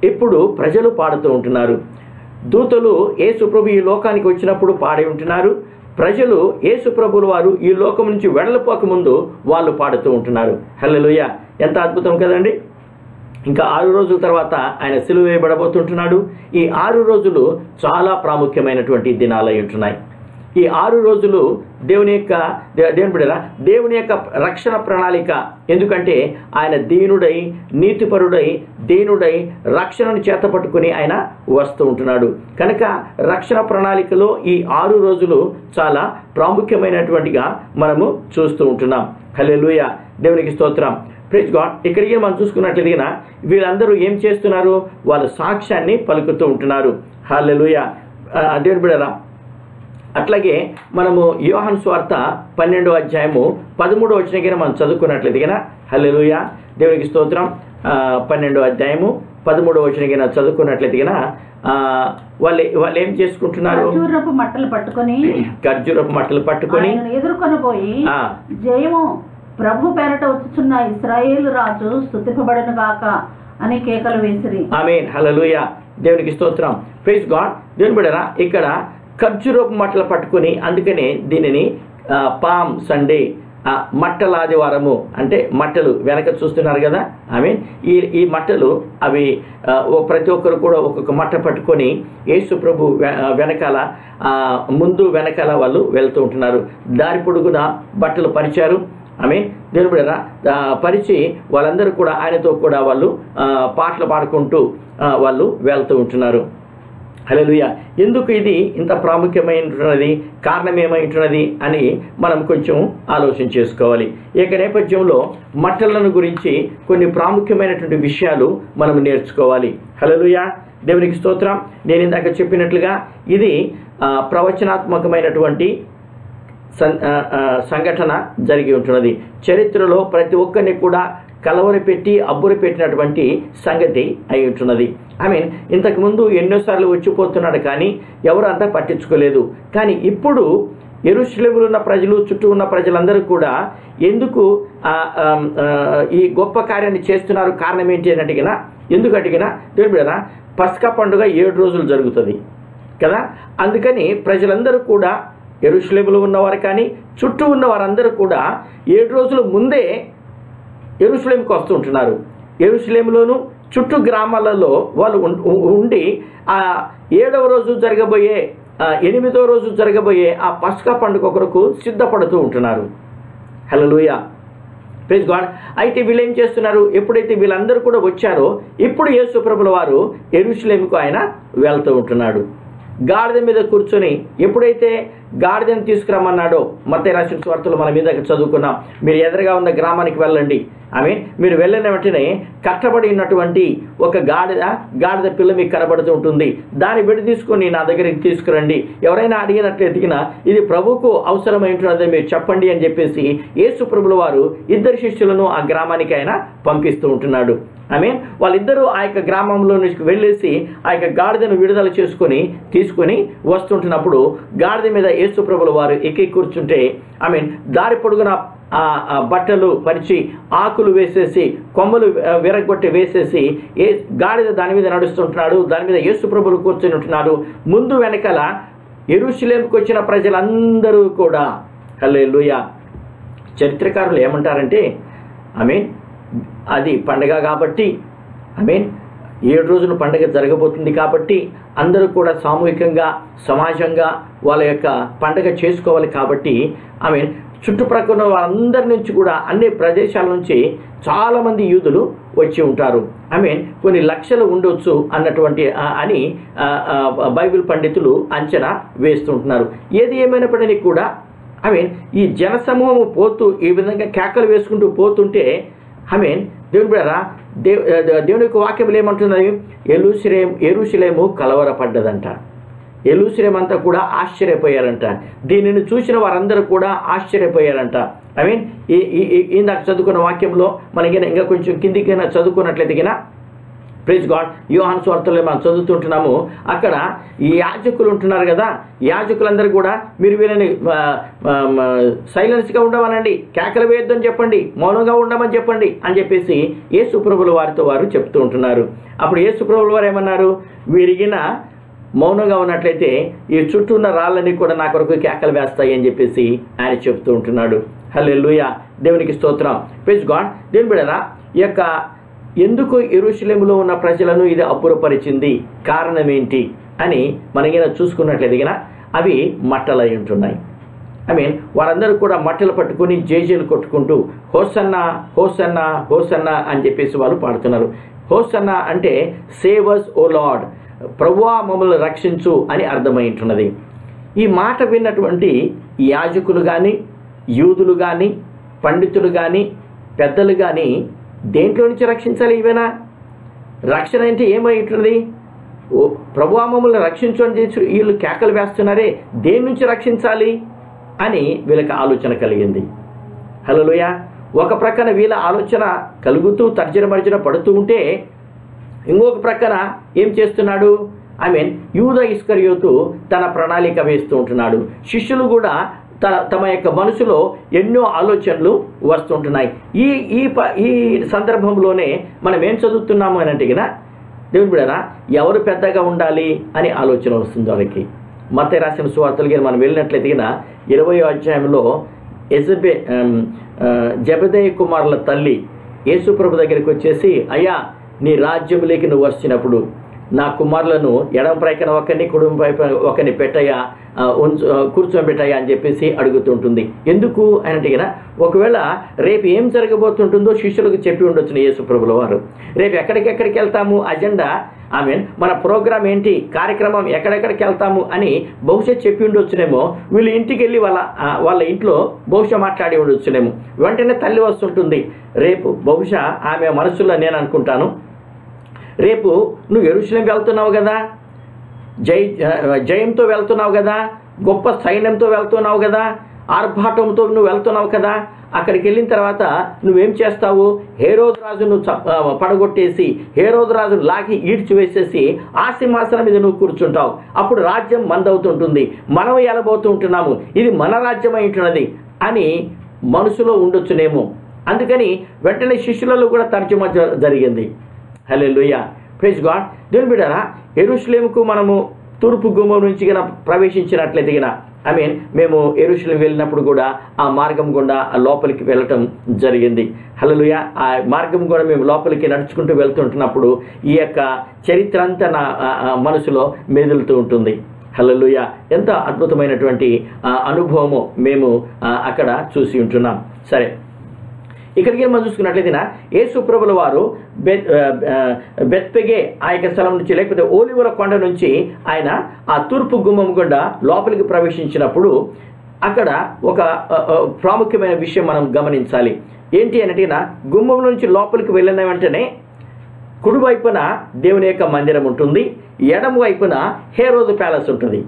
ఇప్పుడు ప్రజలు పాడుతూ ఉంటున్నారు దూతలు యేసుప్రభు ఈ లోకానికి వచ్చినప్పుడు పాడి ఉంటున్నారు ప్రజలు యేసుప్రభుల వారు ఈ లోకం నుంచి వెళ్ళపోక ముందు వాళ్ళు పాడుతూ ఉంటున్నారు హల్లెలూయా ఎంత అద్భుతం కదండి ఇంకా ఆరు రోజుల తర్వాత ఆయన సిలువ వేయబడబోతుంటున్నాడు ఈ ఆరు రోజులు చాలా ప్రాముఖ్యమైనటువంటి దినాలై ఉంటున్నాయి ఈ ఆరు రోజులు దేవుని యొక్క దే- దేవుని బిడ్డరా దేవుని యొక్క రక్షణ ప్రణాళిక ఎందుకంటే ఆయన దీనుడై నీతిపరుడై దీనుడై రక్షణను చేతపట్టుకుని ఆయన వస్తూ ఉంటున్నాడు కనుక రక్షణ ప్రణాళికలో ఈ ఆరు రోజులు చాలా ప్రాముఖ్యమైనటువంటిగా మనము చూస్తూ ఉంటున్నాం హల్లెలూయా దేవునికి స్తోత్రం ప్రైజ్ గాడ్ ఇక్కడికి మనం చూసుకున్నట్లయితే వీళ్ళందరూ ఏం చేస్తున్నారు వాళ్ళ సాక్ష్యాన్ని పలుకుతూ ఉంటున్నారు హల్లెలూయా ఆ, దేవుని బిడ్డరా అట్లాగే మనము యోహన్ స్వార్త పన్నెండో అధ్యాయము పదమూడో వచ్చిన కింద మనం చదువుకున్నట్లయితే కనుక హల్లెలూయా దేవునికి స్తోత్రం ఆ, పన్నెండో అధ్యాయము పదమూడో వచ్చిన కింద చదువుకున్నట్లయితే కనుక ఆ, వాళ్ళు వాళ్ళు ఏం చేసుకుంటున్నారు ఖర్జూరపు మట్టలు పట్టుకొని ఖర్జూరపు మట్టలు పట్టుకొని ఆయనను ఎదుర్కొనబోయి ఆ, జయము ప్రభు పేరట వచ్చుచున్న ఇస్రాయేలు రాజు స్తుతింపబడను గాక అని కేకలు వేసిరి ఆమెన్ హల్లెలూయా దేవునికి స్తోత్రం ప్రైజ్ గాడ్ దేవుని బిడ్డరా ఇక్కడ ఖర్జూరపు మట్టలు పట్టుకొని అందుకనే దీనిని ఆ, పామ్ సండే ఆ, మట్టల ఆదివారము అంటే మట్టలు వెనక చూస్తున్నారు కదా ఐ మీన్ ఈ ఈ మట్టలు అవి ఆ, ఓ ప్రతి ఒక్కరు కూడా ఒక్కొక్క మట్ట పట్టుకొని యేసు ప్రభు వె- ఆ, వెనకాల ఆ, ముందు వెనకాల వాళ్ళు వెళ్తూ ఉంటున్నారు దారి పొడుగున బట్టలు పరిచారు ఆమె దేవుని బిడ్డరా ఆ, పరిచి వాళ్ళందరూ కూడా ఆయనతో కూడా వాళ్ళు ఆ, పాటలు పాడుకుంటూ ఆ, వాళ్ళు వెళ్తూ ఉంటున్నారు హల్లెలూయా ఎందుకు ఇది ఇంత ప్రాముఖ్యమైనటున్నది కారణం ఏమైంటున్నది అని మనం కొంచెం ఆలోచన చేసుకోవాలి ఈ యొక్క నేపథ్యంలో మట్టలను గురించి కొన్ని ప్రాముఖ్యమైనటువంటి విషయాలు మనం నేర్చుకోవాలి హల్లెలూయా దేవునికి స్తోత్రం నేను ఇందాక చెప్పినట్లుగా ఇది ఆ, ప్రవచనాత్మకమైనటువంటి సం- ఆ, ఆ, సంఘటన జరిగి ఉంటున్నది చరిత్రలో ప్రతి ఒక్కరిని కూడా కలవరి పెట్టి అబ్బురి పెట్టినటువంటి సంగతి అయి ఉంటున్నది ఐ మీన్ ఇంతకుముందు ఎన్నోసార్లు వచ్చిపోతున్నాడు కానీ ఎవరు అంతా పట్టించుకోలేదు కానీ ఇప్పుడు ఎరుశ్లేములు ఉన్న ప్రజలు చుట్టూ ఉన్న ప్రజలందరూ కూడా ఎందుకు ఆ, ఆ, ఆ, ఈ గొప్ప కార్యాన్ని చేస్తున్నారు కారణం ఏంటి అని అడిగినా ఎందుకు అడిగినా దేవుడు బిడ్డలారా, పస్కా పండుగ ఏడు రోజులు జరుగుతుంది కదా అందుకని ప్రజలందరూ కూడా ఎరుశ్లేములో ఉన్నవారు కానీ చుట్టూ ఉన్న వారందరూ కూడా ఏడు రోజుల ముందే ఎరుశ్లేంకి వస్తూ ఉంటున్నారు ఎరుశ్లేములోను చుట్టూ గ్రామాలలో వాళ్ళు ఉం- ఉం- ఉండి ఆ ఏడవ రోజు జరగబోయే ఆ ఎనిమిదవ రోజు జరగబోయే ఆ పస్కా పండుగ కొరకు సిద్ధపడుతూ ఉంటున్నారు హలోయ ప్రైజ్ గాడ్ అయితే వీళ్ళు ఏం చేస్తున్నారు ఎప్పుడైతే వీళ్ళందరూ కూడా వచ్చారో ఇప్పుడు యేసు ప్రభుల వారు ఎరుషులేముకు ఆయన వెళ్తూ ఉంటున్నాడు గాడిద మీద కూర్చొని ఎప్పుడైతే గాడిదను తీసుకురమ్మన్నాడో మత రాసిన స్వార్థలు మనం మీద చదువుకున్నాం మీరు ఎదురుగా ఉన్న గ్రామానికి వెళ్ళండి ఐ మీన్ మీరు వెళ్ళిన వెంటనే కట్టబడి ఉన్నటువంటి ఒక గాడిద గాడిద పిల్ల మీకు కనబడుతూ ఉంటుంది దాన్ని విడి తీసుకొని నా దగ్గరికి తీసుకురండి ఎవరైనా అడిగినట్లు ఎదిగినా ఇది ప్రభువుకు అవసరమై ఉంటున్నదని మీరు చెప్పండి అని చెప్పేసి యేసు ప్రభుల వారు ఇద్దరు శిష్యులను ఆ గ్రామానికి ఆయన పంపిస్తూ ఉంటున్నాడు ఐ మీన్ వాళ్ళిద్దరూ ఆ యొక్క గ్రామంలో నుంచి వెళ్ళేసి ఆ యొక్క గాడిదను విడుదల చేసుకొని తీసుకొని వస్తుంటున్నప్పుడు గాడిద మీద యేసు ప్రభుల వారు ఎక్కి కూర్చుంటే ఐ మీన్ దారి పొడుగున ఆ ఆ బట్టలు పరిచి ఆకులు వేసేసి కొమ్మలు ఆ, విరగొట్టి వేసేసి ఏ గాడిద దాని మీద నడుస్తుంటున్నాడు దాని మీద యేసు ప్రభులు కూర్చొని ఉంటున్నాడు ముందు వెనకాల ఎరుశలేంకి వచ్చిన ప్రజలందరూ కూడా హల్లెలూయా చరిత్రకారులు ఏమంటారంటే ఐ మీన్ అది పండగ కాబట్టి ఐ మీన్ ఏడు రోజుల పండగ జరగబోతుంది కాబట్టి అందరూ కూడా సామూహికంగా సమాజంగా వాళ్ళ యొక్క పండగ చేసుకోవాలి కాబట్టి ఐ మీన్ చుట్టుప్రక్కల ఉన్న వాళ్ళందరి నుంచి కూడా అన్ని ప్రదేశాల నుంచి చాలామంది యూదులు వచ్చి ఉంటారు ఐ మీన్ కొన్ని లక్షలు ఉండొచ్చు అన్నటువంటి ఆ, అని ఆ, ఆ, బైబిల్ పండితులు అంచనా వేస్తుంటున్నారు ఏది ఏమైనప్పటికీ కూడా ఐ మీన్ ఈ జనసమూహము పోతూ ఈ విధంగా కేకలు వేసుకుంటూ పోతుంటే ఐ మీన్ దేవుని బిడ్డరా దేవ్ దేవుని యొక్క వాక్యం ఏమంటున్నది ఎలుసిరేం ఎరుశలేము కలవరపడ్డదంట ఎలుసిరేం అంతా కూడా ఆశ్చర్యపోయారంట దీనిని చూసిన వారందరూ కూడా ఆశ్చర్యపోయారంట ఐ మీన్ ఈ ఈ- ఈ- ఇందాక చదువుకున్న వాక్యంలో మనకి ఇంకా కొంచెం కిందికి చదువుకున్నట్లయితే గిన ప్రైజ్ గాడ్ యోహాన్ స్వార్థలో మనం చదువుతుంటున్నాము అక్కడ ఈ యాజకులు ఉంటున్నారు కదా యాజకులందరూ కూడా మీరు వీళ్ళని ఆ, ఆ, ఆ, సైలెన్స్గా ఉండమనండి కేకలు వేయొద్దని చెప్పండి మౌనంగా ఉండమని చెప్పండి అని చెప్పేసి యేసుప్రభుల వారితో వారు చెప్తూ ఉంటున్నారు అప్పుడు యేసుప్రభుల వారు ఏమన్నారు వీరిగిన మౌనంగా ఉన్నట్లయితే ఈ చుట్టూ ఉన్న రాళ్ళని కూడా నా కొరకు కేకలు వేస్తాయి అని చెప్పేసి ఆయన చెప్తూ ఉంటున్నాడు హలో లూయ దేవునికి స్తోత్రం ప్లీజ్ గాడ్ దేవుని బిడరా ఈ యొక్క ఎందుకు ఎరుషలేములో ఉన్న ప్రజలను ఇది అబ్బురపరిచింది కారణం ఏంటి అని మనకి చూసుకున్నట్లయితే గిన అవి మట్టలై ఉంటున్నాయి ఐ మీన్ వారందరూ కూడా మట్టలు పట్టుకొని జేజేలు కొట్టుకుంటూ హోసన్న హోసన్న హోసన్న అని చెప్పేసి వాళ్ళు పాడుతున్నారు హోసన్న అంటే సేవర్స్ ఓ లార్డ్ ప్రభువా మమ్మల్ని రక్షించు అని అర్థమైంటున్నది ఈ మాట విన్నటువంటి యాజకులు కానీ యూదులు కానీ పండితులు కానీ పెద్దలు కానీ దేంట్లో నుంచి రక్షించాలి ఇవేనా రక్షణ అంటే ఏమై ఉంటున్నది ఓ ప్రభువా మమ్మల్ని రక్షించు అని చేసి వీళ్ళు కేకలు వేస్తున్నారే దేని నుంచి రక్షించాలి అని వీళ్ళకి ఆలోచన కలిగింది హలోయ ఒక ప్రక్కన వీళ్ళ ఆలోచన కలుగుతూ తర్జన మర్జన పడుతూ ఉంటే ఇంకొక ప్రక్కన ఏం చేస్తున్నాడు ఐ మీన్ యూద ఇస్కరియోతు తన ప్రణాళిక వేస్తూ ఉంటున్నాడు శిష్యులు కూడా తన తమ యొక్క మనసులో ఎన్నో ఆలోచనలు వస్తుంటున్నాయి ఈ ఈ ప ఈ సందర్భంలోనే మనం ఏం చదువుతున్నాము అని అంటే కదా దేవుని బిడ్డరా ఎవరు పెద్దగా ఉండాలి అని ఆలోచన వస్తుంది వాళ్ళకి మత రాసిన సువార్తలకి మనం వెళ్ళినట్లయితే గిన ఇరవయో అధ్యాయంలో ఎజబే ఆమ్, ఆ, జబదయ్య కుమారుల తల్లి యేసుప్రభు దగ్గరికి వచ్చేసి అయ్యా నీ రాజ్యంలోకి నువ్వు వచ్చినప్పుడు నా కుమారులను ఎడం ప్రక్కన ఒకరిని కుటుంబ వైపు ఒకరిని పెట్టయ్యా ఆ, ఉంచు ఆ, కూర్చోబెట్టయ్యా అని చెప్పేసి అడుగుతుంటుంది ఎందుకు అని అంటే గిన ఒకవేళ రేపు ఏం జరగబోతుంటుందో శిష్యులకు చెప్పి ఉండొచ్చు యేసుప్రభుల వారు రేపు ఎక్కడికెక్కడికి వెళ్తాము అజెండా ఐ మీన్ మన ప్రోగ్రామ్ ఏంటి కార్యక్రమం ఎక్కడెక్కడికి వెళ్తాము అని బహుశా చెప్పి ఉండొచ్చునేమో వీళ్ళు ఇంటికి వెళ్ళి వాళ్ళ ఆ, వాళ్ళ ఇంట్లో బహుశా మాట్లాడి ఉండొచ్చునేమో వెంటనే తల్లి వస్తుంటుంది రేపు బహుశా ఆమె మనసులో నేను అనుకుంటాను రేపు నువ్వు ఎరుశలేం వెళ్తున్నావు కదా జై జయంతో వెళ్తున్నావు కదా గొప్ప సైన్యంతో వెళ్తున్నావు కదా ఆర్భాటంతో నువ్వు వెళ్తున్నావు కదా అక్కడికి వెళ్ళిన తర్వాత నువ్వేం చేస్తావు హేరోదు రాజును చ- ఆ, పడగొట్టేసి హేరోదు రాజును లాగి ఈడ్చి వేసేసి ఆ సింహాసనం మీద నువ్వు కూర్చుంటావు అప్పుడు రాజ్యం మందవుతుంటుంది మనం ఎలబోతూ ఉంటున్నాము ఇది మన రాజ్యం అయి ఉంటున్నది అని మనసులో ఉండొచ్చునేమో అందుకని వెంటనే శిష్యులలో కూడా తర్జుమా జ- జరిగింది హలో లూయ ప్రైజ్ గాడ్ దేవుని బిడ్డారా ఎరుషులేముకు మనము తూర్పు గుమ్మం నుంచి గన ప్రవేశించినట్లయితే గన ఐ మీన్ మేము ఎరుషులేం వెళ్ళినప్పుడు కూడా ఆ మార్గం గుండా ఆ లోపలికి వెళ్ళటం జరిగింది హలోయ ఆ మార్గం కూడా మేము లోపలికి నడుచుకుంటూ వెళ్తుంటున్నప్పుడు ఈ యొక్క చరిత్ర అంతా నా ఆ, ఆ, మనసులో మెదులుతూ ఉంటుంది హల్లెలూయ ఎంత అద్భుతమైనటువంటి ఆ, అనుభవము మేము ఆ, అక్కడ చూసి ఉంటున్నాం సరే ఇక్కడికి మనం చూసుకున్నట్లయితే యేసు ప్రభుల వారు బెత్ ఆ, బెత్పెగే ఆ యొక్క స్థలం నుంచి లేకపోతే ఓలివల కొండ నుంచి ఆయన ఆ తూర్పు గుమ్మం గుండా లోపలికి ప్రవేశించినప్పుడు అక్కడ ఒక ఆ, ఆ, ప్రాముఖ్యమైన విషయం మనం గమనించాలి ఏంటి అంటే గుమ్మం నుంచి లోపలికి వెళ్ళిన వెంటనే కుడి వైపున దేవుని యొక్క మందిరం ఉంటుంది ఎడమ వైపున హేరోదు ప్యాలెస్ ఉంటుంది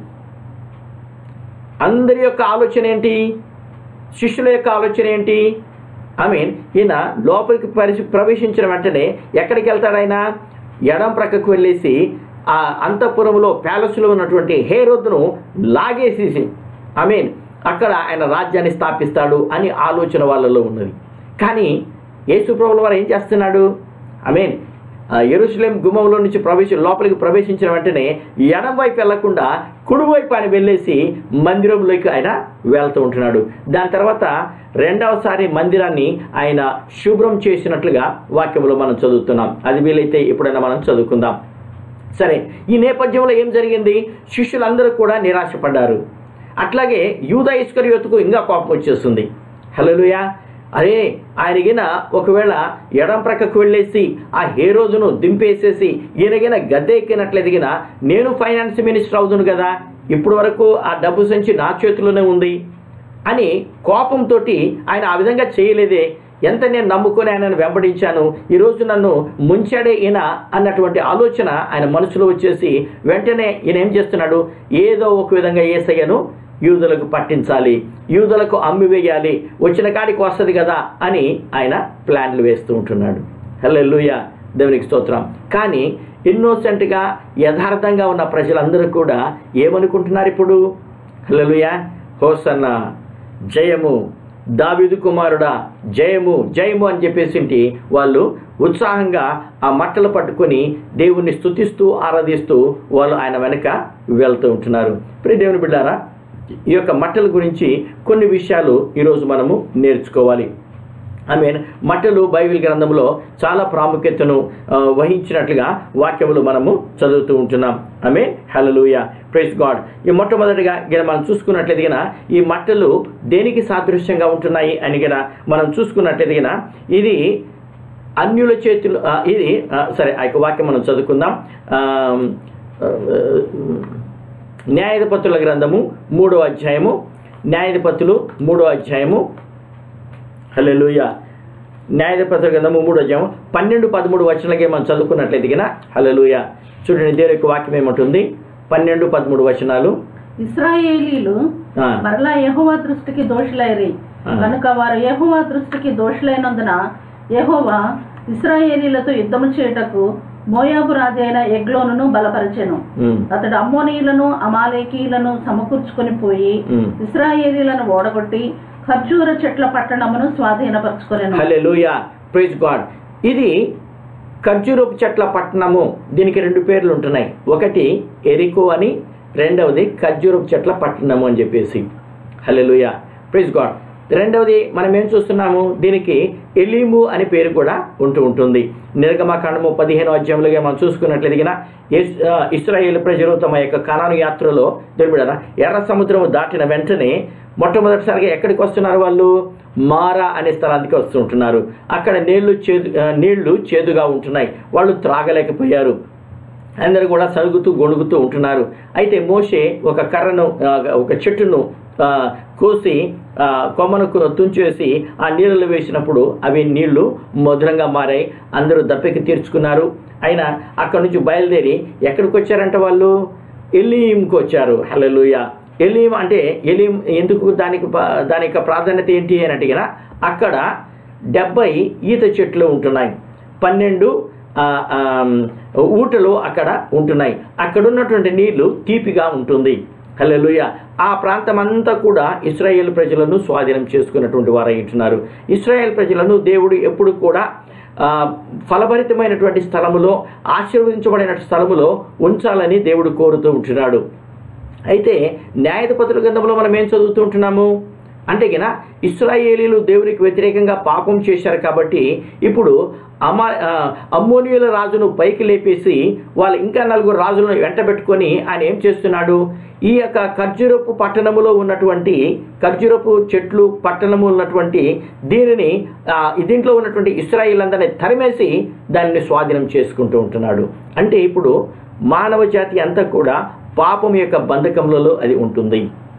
అందరి యొక్క ఆలోచన ఏంటి శిష్యుల యొక్క ఆలోచన ఏంటి ఐ మీన్ ఈయన లోపలికి పరిశ ప్రవేశించిన వెంటనే ఎక్కడికి వెళ్తాడు ఆయన ఎడం ప్రక్కకు వెళ్ళేసి ఆ అంతఃపురంలో ప్యాలెస్లో ఉన్నటువంటి హేరోద్ను లాగేసేసి ఐ మీన్ అక్కడ ఆయన రాజ్యాన్ని స్థాపిస్తాడు అని ఆలోచన వాళ్ళలో ఉన్నది కానీ యేసుప్రభుల వారు ఏం చేస్తున్నాడు ఐ మీన్ ఎరుసలేం గుమ్మంలో నుంచి ప్రవేశ లోపలికి ప్రవేశించిన వెంటనే ఎడం వైపు వెళ్లకుండా కుడివైపు ఆయన వెళ్ళేసి మందిరంలోకి ఆయన వెళ్తూ ఉంటున్నాడు దాని తర్వాత రెండవసారి మందిరాన్ని ఆయన శుభ్రం చేసినట్లుగా వాక్యంలో మనం చదువుతున్నాం అది వీలైతే ఎప్పుడైనా మనం చదువుకుందాం సరే ఈ నేపథ్యంలో ఏం జరిగింది శిష్యులందరూ కూడా నిరాశపడ్డారు అట్లాగే యూద ఇస్కరియోతుకు ఇంకా కోపం వచ్చేస్తుంది హలోలుయా అరే ఆయనగిన ఒకవేళ ఎడం ప్రక్కకు వెళ్ళేసి ఆ హేరోజును దింపేసేసి ఈయనగిన గద్దె ఎక్కినట్లెదిగిన నేను ఫైనాన్స్ మినిస్టర్ అవుదును కదా ఇప్పటి వరకు ఆ డబ్బు సంచి నా చేతిలోనే ఉంది అని కోపంతో ఆయన ఆ విధంగా చేయలేదే ఎంత నేను నమ్ముకొని ఆయనను వెంబడించాను ఈరోజు నన్ను ముంచాడే ఈయన అన్నటువంటి ఆలోచన ఆయన మనసులో వచ్చేసి వెంటనే ఈయన ఏం చేస్తున్నాడు ఏదో ఒక విధంగా ఏసయ్యను యూదులకు పట్టించాలి యూదులకు అమ్మి వేయాలి వచ్చిన కాడికి వస్తుంది కదా అని ఆయన ప్లాన్లు వేస్తూ ఉంటున్నాడు హలో దేవునికి స్తోత్రం కానీ ఇన్నోసెంట్గా యథార్థంగా ఉన్న ప్రజలందరూ కూడా ఏమనుకుంటున్నారు ఇప్పుడు హల్లెలూయా హోసన్న జయము దావిదు కుమారుడా జయము జయము అని చెప్పేసి వాళ్ళు ఉత్సాహంగా ఆ మట్టలు పట్టుకొని దేవుణ్ణి స్తుతిస్తూ ఆరాధిస్తూ వాళ్ళు ఆయన వెనక వెళ్తూ ఉంటున్నారు ప్రియ దేవుని బిడ్డారా ఈ యొక్క మట్టల గురించి కొన్ని విషయాలు ఈరోజు మనము నేర్చుకోవాలి ఐ మీన్ మట్టలు బైబిల్ గ్రంథంలో చాలా ప్రాముఖ్యతను ఆ, వహించినట్లుగా వాక్యములు మనము చదువుతూ ఉంటున్నాం I mean hallelujah praise God ఈ మొట్టమొదటిగా గిన మనం చూసుకున్నట్లయితే గిన ఈ మట్టలు దేనికి సాదృశ్యంగా ఉంటున్నాయి అని గిన మనం చూసుకున్నట్లయితే గిన ఇది అన్యుల చేతులు ఆ, ఇది ఆ, సరే ఆ యొక్క వాక్యం మనం చదువుకుందాం ఆ, ఆ, న్యాయాధిపతుల గ్రంథము మూడో అధ్యాయము న్యాయాధిపతులు మూడో అధ్యాయము హల్లెలూయ న్యాయాధిపతుల గ్రంథము మూడో అధ్యాయం పన్నెండు పదమూడు వచనాలకి మనం చదువుకున్నట్లయితే గిన హల్లెలూయ చూడండి దేవుని యొక్క వాక్యం ఏమంటుంది పన్నెండు పదమూడు వచనాలు ఇస్రాయేలీలు ఆ, మరలా యెహోవా దృష్టికి దోషులైరి ఆ. కనుక వారు యెహోవా దృష్టికి దోషులైనందున యెహోవా ఇస్రాయేలీలతో యుద్ధము చేయుటకు మోయాబు రాజైన ఎగ్లోనును బలపరచెను ఉమ్, అతడు అమ్మోనీయులను అమాలేకీయులను సమకూర్చుకొని పోయి ఉమ్. ఇస్రాయేలీలను ఓడగొట్టి ఖర్జూర చెట్ల పట్టణమును స్వాధీనపరచుకొనెను హల్లెలూయ ప్రైజ్ గాడ్ ఇది ఖర్జూరపు చెట్ల పట్టణము దీనికి రెండు పేర్లు ఉంటున్నాయి ఒకటి ఎరికో అని రెండవది ఖర్జూరపు చెట్ల పట్టణము అని చెప్పేసి హల్లెలూయ ప్రైజ్ గాడ్ రెండవది మనం ఏం చూస్తున్నాము దీనికి ఎలీము అనే పేరు కూడా ఉంటూ ఉంటుంది నిర్గమకాండము పదిహేను అధ్యాయంలోగా మనం చూసుకున్నట్లయితే గిన ఇస్- ఆ, ఇస్రాయేల్ ప్రజలు తమ యొక్క కణాను యాత్రలో తెలియడా ఎర్ర సముద్రము దాటిన వెంటనే మొట్టమొదటిసారిగా ఎక్కడికి వస్తున్నారు వాళ్ళు మారా అనే స్థలానికి వస్తుంటున్నారు అక్కడ నీళ్లు చేదు ఆ, నీళ్లు చేదుగా ఉంటున్నాయి వాళ్ళు త్రాగలేకపోయారు అందరూ కూడా సరుగుతూ గొణుగుతూ ఉంటున్నారు అయితే మోషే ఒక కర్రను ఆ, ఒక చెట్టును ఆ, కోసి ఆ, కొమ్మను కు- తుంచేసి ఆ నీళ్ళలో వేసినప్పుడు అవి నీళ్లు మధురంగా మారాయి అందరూ దప్పికి తీర్చుకున్నారు అయినా అక్కడ నుంచి బయలుదేరి ఎక్కడికి వచ్చారంట వాళ్ళు ఎలీంకి వచ్చారు హల్లెలూయా ఎలీం అంటే ఎలీం ఎందుకు దానికి ప- దాని యొక్క ప్రాధాన్యత ఏంటి అని అడిగినా అక్కడ డెబ్బై ఈత చెట్లు ఉంటున్నాయి పన్నెండు ఆ, ఆ, ఊటలు అక్కడ ఉంటున్నాయి అక్కడ ఉన్నటువంటి నీళ్లు తీపిగా ఉంటుంది హల్లెలూయ ఆ ప్రాంతం అంతా కూడా ఇస్రాయేల్ ప్రజలను స్వాధీనం చేసుకున్నటువంటి వారై ఉంటున్నారు ఇస్రాయేల్ ప్రజలను దేవుడు ఎప్పుడు కూడా ఆ, ఫలభరితమైనటువంటి స్థలములో ఆశీర్వదించబడిన స్థలములో ఉంచాలని దేవుడు కోరుతూ ఉంటున్నాడు అయితే న్యాయాధిపతుల గ్రంథంలో మనం ఏం చదువుతూ ఉంటున్నాము అంటే గిన ఇస్రాయేలీలు దేవునికి వ్యతిరేకంగా పాపం చేశారు కాబట్టి ఇప్పుడు అమా ఆ, అమ్మోనియుల రాజును పైకి లేపేసి వాళ్ళు ఇంకా నలుగురు రాజులను వెంటబెట్టుకొని ఆయన ఏం చేస్తున్నాడు ఈ యొక్క ఖర్జూరపు పట్టణములో ఉన్నటువంటి ఖర్జూరపు చెట్లు పట్టణము ఉన్నటువంటి దీనిని ఆ, దీంట్లో ఉన్నటువంటి ఇస్రాయిల్ అందరిని తరిమేసి దానిని స్వాధీనం చేసుకుంటూ ఉంటున్నాడు అంటే ఇప్పుడు మానవ జాతి అంతా కూడా పాపం యొక్క బంధకములలో అది ఉంటుంది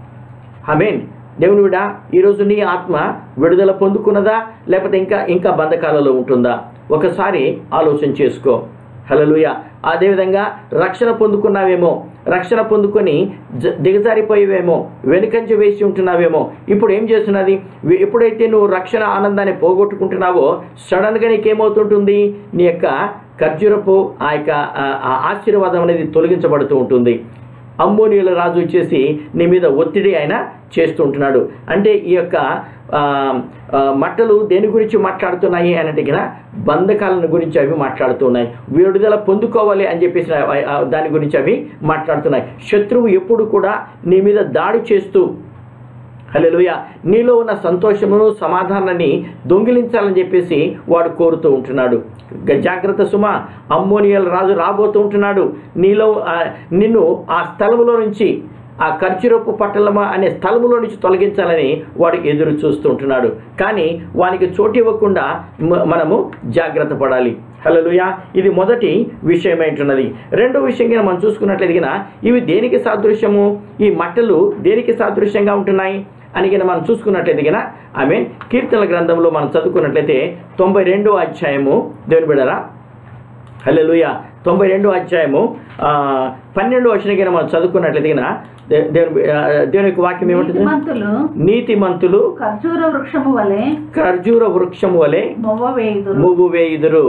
ఆమేన్ దేవుని విడా ఈరోజు నీ ఆత్మ విడుదల పొందుకున్నదా లేకపోతే ఇంకా ఇంకా బంధకాలలో ఉంటుందా ఒకసారి ఆలోచన చేసుకో హలలుయ అదేవిధంగా రక్షణ పొందుకున్నావేమో రక్షణ పొందుకొని జ- దిగజారిపోయేవేమో వెనుకంజ వేసి ఉంటున్నావేమో ఇప్పుడు ఏం చేస్తున్నది వి- ఎప్పుడైతే నువ్వు రక్షణ ఆనందాన్ని పోగొట్టుకుంటున్నావో సడన్గా నీకేమవుతుంటుంది నీ యొక్క ఖర్జూరపు ఆ యొక్క ఆ- ఆ ఆశీర్వాదం అనేది తొలగించబడుతూ ఉంటుంది అమ్మోనియుల రాజు వచ్చేసి నీ మీద ఒత్తిడి ఆయన చేస్తూ ఉంటున్నాడు అంటే ఈ యొక్క ఆ, ఆ, మట్టలు దేని గురించి మాట్లాడుతున్నాయి అని అంటే గిన బంధకాలను గురించి అవి మాట్లాడుతున్నాయి విడుదల పొందుకోవాలి అని చెప్పేసి ఆ, ఆ, దాని గురించి అవి మాట్లాడుతున్నాయి శత్రువు ఎప్పుడు కూడా నీ మీద దాడి చేస్తూ హల్లెలూయ నీలో ఉన్న సంతోషమును సమాధానాన్ని దొంగిలించాలని చెప్పేసి వాడు కోరుతూ ఉంటున్నాడు గ- జాగ్రత్త సుమ అమ్మోనియల్ రాజు రాబోతూ ఉంటున్నాడు నీలో ఆ, నిన్ను ఆ స్థలములో నుంచి ఆ ఖర్చురపు పట్టణమా అనే స్థలములో నుంచి తొలగించాలని వాడు ఎదురు చూస్తూ ఉంటున్నాడు కానీ వానికి చోటు ఇవ్వకుండా మ- మనము జాగ్రత్త పడాలి హలోయ ఇది మొదటి విషయం ఏంటున్నది రెండో విషయం కింద మనం చూసుకున్నట్లయితే గిన ఇవి దేనికి సాదృశ్యము ఈ మట్టలు దేనికి సాదృశ్యంగా ఉంటున్నాయి అని గిన మనం చూసుకున్నట్లయితే గిన ఐ మీన్ కీర్తనల గ్రంథంలో మనం చదువుకున్నట్లయితే తొంభై రెండో అధ్యాయము దేవుని బిడరా హల్లెలూయా తొంభై రెండో అధ్యాయము ఆ, పన్నెండో వచ్చిన కింద మనం చదువుకున్నట్లయితే గిన దే- దేవుని ఆ, దేవుని యొక్క వాక్యం ఏమంటుంది నీతిమంతులు నీతిమంతులు ఖర్జూర వృక్షము వలె ఖర్జూర వృక్షం వలె మొవ్వ వేయుదురు మూగు వేయుదురు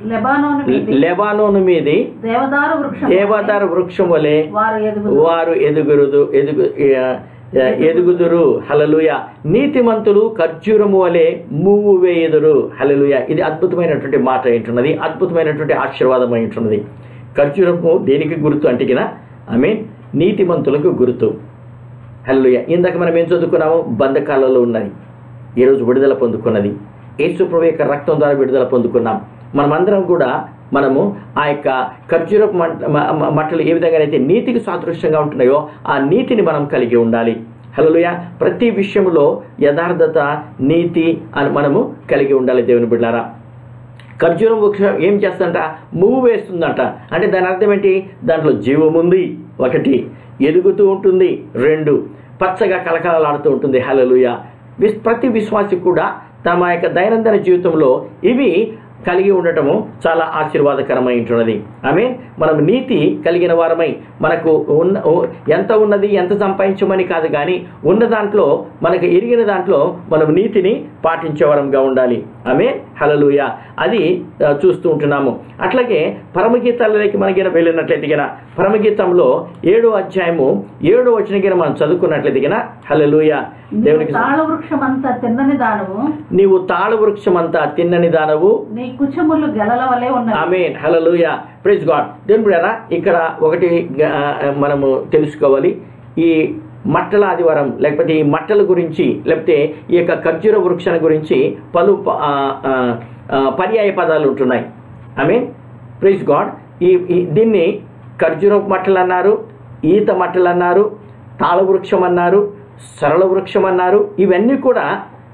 లెబానోను మీది లెబానోను మీది దేవదారు వృక్షం దేవదారు వృక్షం వలె వారు ఎదుగు వారు ఎదుగురుదు ఎదుగు ఆ, ఆ, ఎదుగుదురు హలలుయ నీతిమంతులు ఖర్జూరము వలె మూవు వేయుదురు హలలుయ ఇది అద్భుతమైనటువంటి మాట ఏంటున్నది అద్భుతమైనటువంటి ఆశీర్వాదం ఏంటున్నది ఖర్జూరము దేనికి గుర్తు అంటికిన ఐ మీన్ నీతిమంతులకు గుర్తు హల్లెలూయా ఇందాక మనం ఏం చదువుకున్నాము బంధకాలలో ఉన్నది ఈరోజు విడుదల పొందుకున్నది యేసుప్రభు యొక్క రక్తం ద్వారా విడుదల పొందుకున్నాం మనమందరం కూడా మనము ఆ యొక్క ఖర్జూరపు మంట మ- మ- మట్టలు ఏ విధంగా అయితే నీతికి సాదృశ్యంగా ఉంటున్నాయో ఆ నీతిని మనం కలిగి ఉండాలి హలోయ ప్రతి విషయంలో యథార్థత నీతి అని మనము కలిగి ఉండాలి దేవుని బిడ్డారా ఖర్జూరం వృక్షం ఏం చేస్తుందంట మూవ్ వేస్తుందంట అంటే దాని అర్థం ఏంటి దాంట్లో జీవం ఉంది ఒకటి ఎదుగుతూ ఉంటుంది రెండు పచ్చగా కలకలలాడుతూ ఉంటుంది హలలుయ విస్ ప్రతి విశ్వాసి కూడా తమ యొక్క దైనందిన జీవితంలో ఇవి కలిగి ఉండటము చాలా ఆశీర్వాదకరమై ఉంటున్నది ఆమె మనం నీతి కలిగిన వారమై మనకు ఉన్న ఓ- ఎంత ఉన్నది ఎంత సంపాదించమని కాదు కానీ ఉన్న దాంట్లో మనకు ఎరిగిన దాంట్లో మనం నీతిని పాటించేవారంగా ఉండాలి ఆమె హలలుయ అది ఆ, చూస్తూ ఉంటున్నాము అట్లాగే పరమగీతాలలోకి మనకి వెళ్ళినట్లయితే గిన పరమగీతంలో ఏడో అధ్యాయము ఏడో వచ్చిన గిన మనం చదువుకున్నట్లయితే గిన హలలుయ దేవునికి తాళ వృక్షం అంతా తిన్నని దానవు నీవు తాళ వృక్షమంతా తిన్నని దానవు నీ కుచములు గెలల వలె ఉన్నవి ఆమెన్ హలలుయ ప్రైజ్ గాడ్ దేవుని బిడ్డారా ఇక్కడ ఒకటి ఆ, మనము తెలుసుకోవాలి ఈ మట్టల ఆదివారం లేకపోతే ఈ మట్టల గురించి లేకపోతే ఈ యొక్క ఖర్జూర వృక్షాల గురించి పలు ప- ఆ, ఆ, ఆ, పర్యాయ పదాలు ఉంటున్నాయి ఐ మీన్ ప్రైజ్ గాడ్ ఈ ఈ- దీన్ని ఖర్జూర మట్టలు అన్నారు ఈత మట్టలు అన్నారు తాళ వృక్షం అన్నారు సరళ వృక్షం అన్నారు ఇవన్నీ కూడా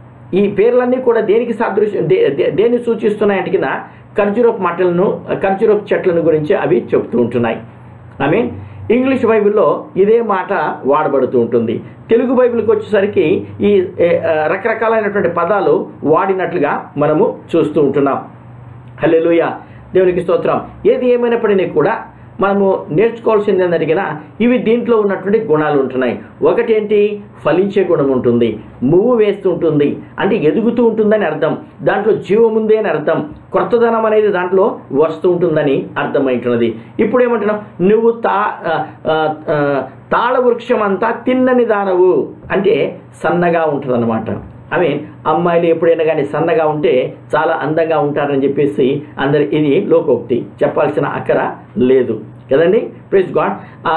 ఈ పేర్లన్నీ కూడా దేనికి సాదృశ్యం దే- దే- దేన్ని సూచిస్తున్నాయంటే కింద ఖర్జూరపు మట్టలను ఖర్జూరపు చెట్లను గురించి అవి చెప్తూ ఉంటున్నాయి ఐ మీన్ ఇంగ్లీష్ బైబిల్లో ఇదే మాట వాడబడుతూ ఉంటుంది తెలుగు బైబిల్కి వచ్చేసరికి ఈ ఏ, ఆ, రకరకాలైనటువంటి పదాలు వాడినట్లుగా మనము చూస్తూ ఉంటున్నాం హల్లెలూయ దేవునికి స్తోత్రం ఏది ఏమైనప్పటికీ కూడా మనము నేర్చుకోవాల్సింది ఏంటంటే ఇవి దీంట్లో ఉన్నటువంటి గుణాలు ఉంటున్నాయి ఒకటి ఏంటి ఫలించే గుణం ఉంటుంది మువ్వు వేస్తూ ఉంటుంది అంటే ఎదుగుతూ ఉంటుందని అర్థం దాంట్లో జీవం ఉంది అని అర్థం కొత్తదనం అనేది దాంట్లో వస్తూ ఉంటుందని అర్థమైంటున్నది ఇప్పుడు ఏమంటున్నావు నువ్వు తా ఆ, ఆ, ఆ, తాళ వృక్షం అంతా తిన్నని దానవు అంటే సన్నగా ఉంటుందన్నమాట ఐ మీన్ అమ్మాయిలు ఎప్పుడైనా కానీ సన్నగా ఉంటే చాలా అందంగా ఉంటారని చెప్పేసి అందరి ఇది లోకోక్తి చెప్పాల్సిన అక్కర లేదు కదండి ప్లీజ్ గాడ్